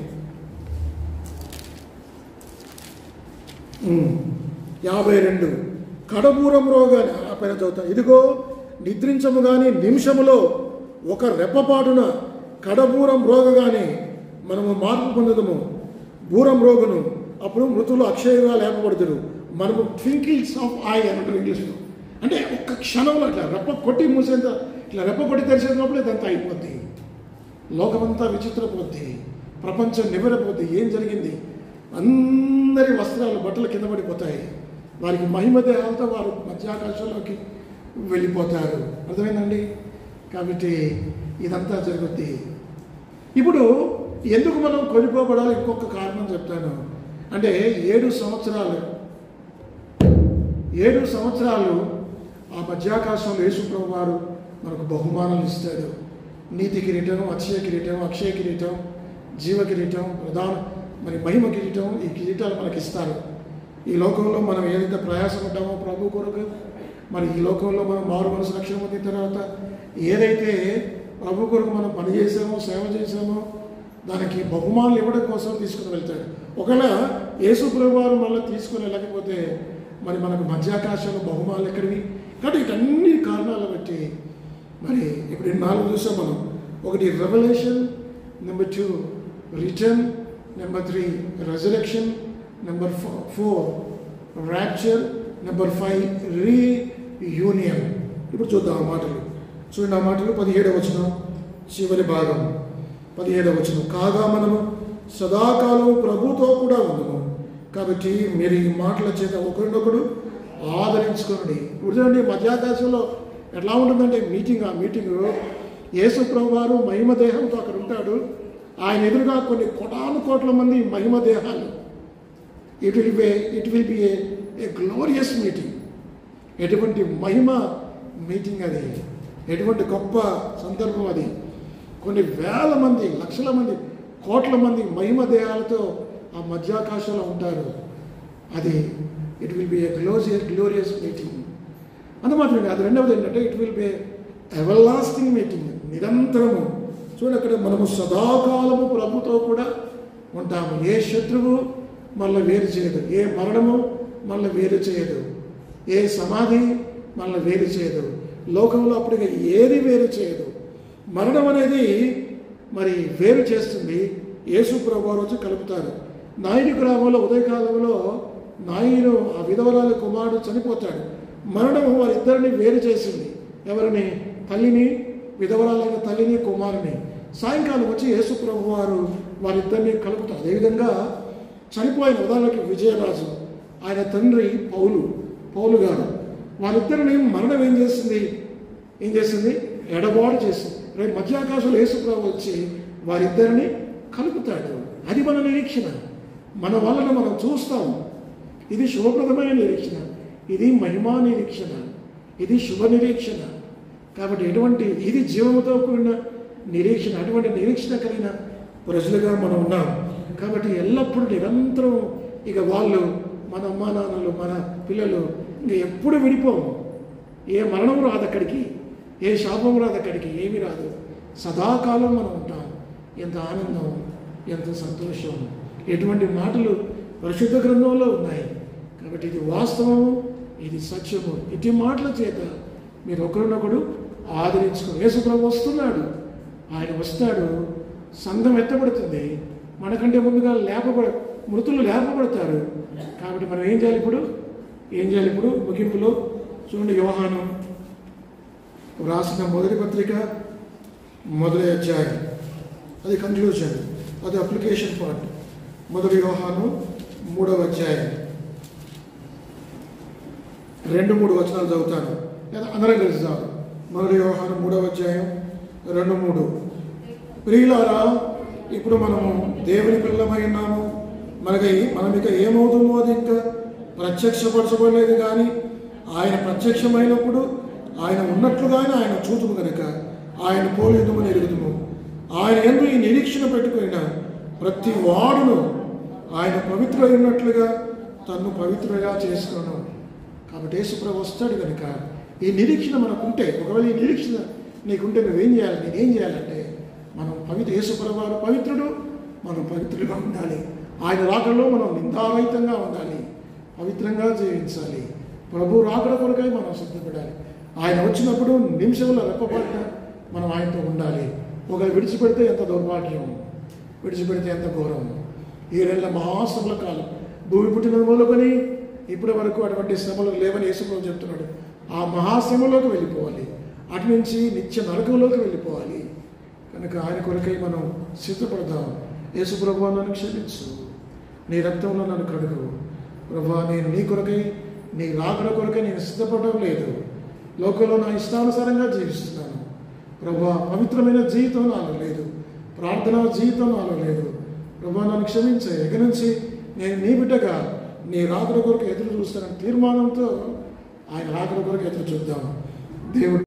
ఉమ్. యాభై రెండు కడబూరం రోగాన్ని ఆ పైన చదువుతా ఇదిగో నిద్రించము గాని నిమిషములో ఒక రెప్పపాటున కడబూరం రోగగానే మనము మార్పు పొందదము బూరం రోగును అప్పుడు మృతులు అక్షయంగా లేపబడుతురు మనము ట్వింకిల్స్ ఆఫ్ ఐ అని అంటారు ఇంగ్లీష్లో అంటే ఒక్క క్షణంలో ఇట్లా రెప్ప కొట్టి మూసేంత ఇట్లా రెప్ప కొట్టి తెరిచేటప్పుడు ఇదంతా అయిపోద్ది లోకమంతా విచిత్రపోద్ది ప్రపంచం నివరపోద్ది ఏం జరిగింది అందరి వస్త్రాలు బట్టలు కింద పడిపోతాయి వారికి మహిమ దేహాలతో వారు మధ్యాకాశంలోకి వెళ్ళిపోతారు అర్థమైందండి కాబట్టి ఇదంతా జరుగుద్ది ఇప్పుడు ఎందుకు మనం కొనిపోబడాలి ఇంకొక కారణం చెప్తాను అంటే ఏడు సంవత్సరాలు ఏడు సంవత్సరాలు ఆ మధ్యాకాశంలో యేసుప్రభు వారు మనకు బహుమానాలు ఇస్తాడు నీతి కిరీటం అక్షయ కిరీటం అక్షయ కిరీటం జీవ కిరీటం ప్రధాన మరి మహిమ కిరీటం ఈ కిరీటాలు మనకి ఇస్తారు ఈ లోకంలో మనం ఏదైతే ప్రయాసపడ్డామో ప్రభు కొరకు మరి ఈ లోకంలో మనం మారు మనసు రక్షణ పొందిన తర్వాత ఏదైతే ప్రభు కొరకు మనం పని చేసామో సేవ చేసామో దానికి బహుమానాలు ఇవ్వడం కోసం తీసుకుని వెళ్తాడు ఒకవేళ యేసు ప్రభు వారు మళ్ళీ తీసుకుని వెళ్ళకపోతే మరి మనకు మధ్యాకాశంలో బహుమానాలు ఎక్కడివి కాబట్టి ఇటన్ని కారణాలు బట్టి మరి ఇప్పుడు ఈ నాలుగు చూసాం మనం ఒకటి revolution number two return number three resurrection number four rapture number five reunion ఇప్పుడు చూద్దాం ఆ మాటలు చూడండి ఆ మాటలు పదిహేడవ వచనం చివరి భాగం పదిహేడవ వచనం కాగా మనము సదాకాలం ప్రభుతో కూడా ఉన్నాము కాబట్టి మీరు ఈ మాటల చేత ఒకరినొకడు ఆదరించుకోండి ఇప్పుడు చూడండి మధ్యాకాశంలో ఎట్లా ఉంటుందంటే మీటింగ్ ఆ మీటింగ్ యేసు ప్రభు వారు మహిమ దేహంతో అక్కడ ఉంటాడు ఆయన ఎదురుగా కొన్ని కోటాను కోట్ల మంది మహిమ దేహాలు it will be it will be a a glorious meeting ఎటువంటి మహిమ మీటింగ్ అది ఎటువంటి గొప్ప సందర్భం అది కొన్ని వేల మంది లక్షల మంది కోట్ల మంది మహిమ దేహాలతో ఆ మధ్యాకాశంలో ఉంటారు అది it will be a glorious glorious meeting అంత మాత్రమే కాదు రెండవది ఏంటంటే it will be everlasting meeting నిరంతరము చూడండి అక్కడ మనము సదాకాలము ప్రభుతో కూడా ఉంటాము ఏ శత్రువు మనల్ని వేరు చేయదు ఏ మరణము మనల్ని వేరు చేయదు ఏ సమాధి మనల్ని వేరు చేయదు లోకంలో అప్పటికి ఏది వేరు చేయదు మరణం అనేది మరి వేరు చేస్తుంది యేసు ప్రభు రోజు కలుపుతారు నాయుడు గ్రామంలో ఉదయకాలంలో నాయుడు ఆ విధవరాలు కుమారుడు చనిపోతాడు మరణం వారిద్దరిని వేరు చేసింది ఎవరిని తల్లిని విధవరాలైన తల్లిని కుమారుని సాయంకాలం వచ్చి యేసు ప్రభు వారు వారిద్దరిని కలుపుతారు అదేవిధంగా చనిపోయిన ఉదాహరణకి విజయరాజు ఆయన తండ్రి పౌలు పౌలు గారు వారిద్దరిని మరణం ఏం చేసింది ఏం చేసింది ఎడబాటు చేసింది రేపు మధ్యాకాశంలో యేసుప్రభు వచ్చి వారిద్దరిని కలుపుతాడు అది మన నిరీక్షణ మన వలన మనం చూస్తాం ఇది శుభప్రదమైన నిరీక్షణ ఇది మహిమా నిరీక్షణ ఇది శుభ నిరీక్షణ కాబట్టి ఎటువంటి ఇది జీవముతో కూడిన నిరీక్షణ అటువంటి నిరీక్షణ కలిగిన ప్రజలుగా మనం ఉన్నాం కాబట్టి ఎల్లప్పుడూ నిరంతరం ఇక వాళ్ళు మన అమ్మా నాన్నలు మన పిల్లలు ఇంక ఎప్పుడు విడిపోము ఏ మరణం రాదు అక్కడికి ఏ శాపం రాదు అక్కడికి ఏమీ రాదు సదాకాలం మనం ఉంటాం ఎంత ఆనందం ఎంత సంతోషం ఎటువంటి మాటలు పరిశుద్ధ గ్రంథంలో ఉన్నాయి కాబట్టి ఇది వాస్తవము ఇది సత్యము ఇటు మాటల చేత మీరు ఒకరినొకడు ఆదరించుకుని యేసుప్రభు వస్తున్నాడు ఆయన వస్తాడు సంఘం ఎత్తబడుతుంది మనకంటే ముందుగా లేపబడ మృతులు లేపబడతారు కాబట్టి మనం ఏం చేయాలి ఇప్పుడు ఏం చేయాలి ఇప్పుడు ముగింపులో చూడండి యోహానం వ్రాసిన మొదటి పత్రిక మొదటి అధ్యాయం అది కంక్లూజన్ అది అప్లికేషన్ పార్ట్ మొదటి వ్యవహారం మూడవ అధ్యాయం రెండు మూడు వచనాలు చదువుతాను లేదా అందరం కలిసి చదువు మొదటి వ్యవహారం మూడవ అధ్యాయం రెండు మూడు ప్రియులారా ఇప్పుడు మనము దేవుని పిల్లలమై ఉన్నాము మనకి మనం ఇక ఏమవుతుందో అది ఇంకా ప్రత్యక్షపరచబడలేదు కానీ ఆయన ప్రత్యక్షమైనప్పుడు ఆయన ఉన్నట్లుగానే ఆయన చూతుము కనుక ఆయన పోలిదుము ఎరుగుదుము ఆయన ఎందు ఈ నిరీక్షణ పెట్టుకున్న ప్రతి వాడును ఆయన పవిత్ర ఉన్నట్లుగా తన్ను పవిత్రగా చేసుకున్నాను కాబట్టి యేసుప్రభు వస్తాడు కనుక ఈ నిరీక్షణ మనకుంటే ఒకవేళ ఈ నిరీక్షణ నీకుంటే నువ్వేం చేయాలి నేనేం చేయాలంటే మనం పవిత్ర యేసుప్రభు వారు పవిత్రుడు మనం పవిత్రులుగా ఉండాలి ఆయన రాకడలో మనం నిందారహితంగా ఉండాలి పవిత్రంగా జీవించాలి ప్రభు రాకడ కొరకై మనం సిద్ధపడాలి ఆయన వచ్చినప్పుడు నిమిషంలో రెప్పబడ్డ మనం ఆయనతో ఉండాలి ఒకరు విడిచిపెడితే ఎంత దౌర్భాగ్యం విడిచిపెడితే ఎంత ఘోరం ఏడేళ్ల మహాశ్రమల కాలం భూమి పుట్టిన మొదలుకొని ఇప్పటి వరకు అటువంటి శ్రమలు లేవని యేసుప్రభు చెప్తున్నాడు ఆ మహాశ్రమలోకి వెళ్ళిపోవాలి అటు నుంచి నిత్య నరకంలోకి వెళ్ళిపోవాలి కనుక ఆయన కొరకై మనం సిద్ధపడదాం యేసుప్రభు నన్ను క్షమించు నీ రక్తంలో నన్ను కడుగు ప్రభా నేను నీ కొరకై నీ రాకడ కొరకై నేను సిద్ధపడడం లేదు లోకంలో నా ఇష్టానుసారంగా జీవిస్తున్నాను ప్రభా పవిత్రమైన జీవితం నాలో లేదు ప్రార్థనా జీవితం నాలో లేదు ప్రభా నన్ను క్షమించే ఇక నుంచి నేను నీ బిడ్డగా నీ రాకడ కొరకు ఎదురు చూస్తానని తీర్మానంతో ఆయన రాకడ కొరకు ఎదురు చూద్దాం దేవుడు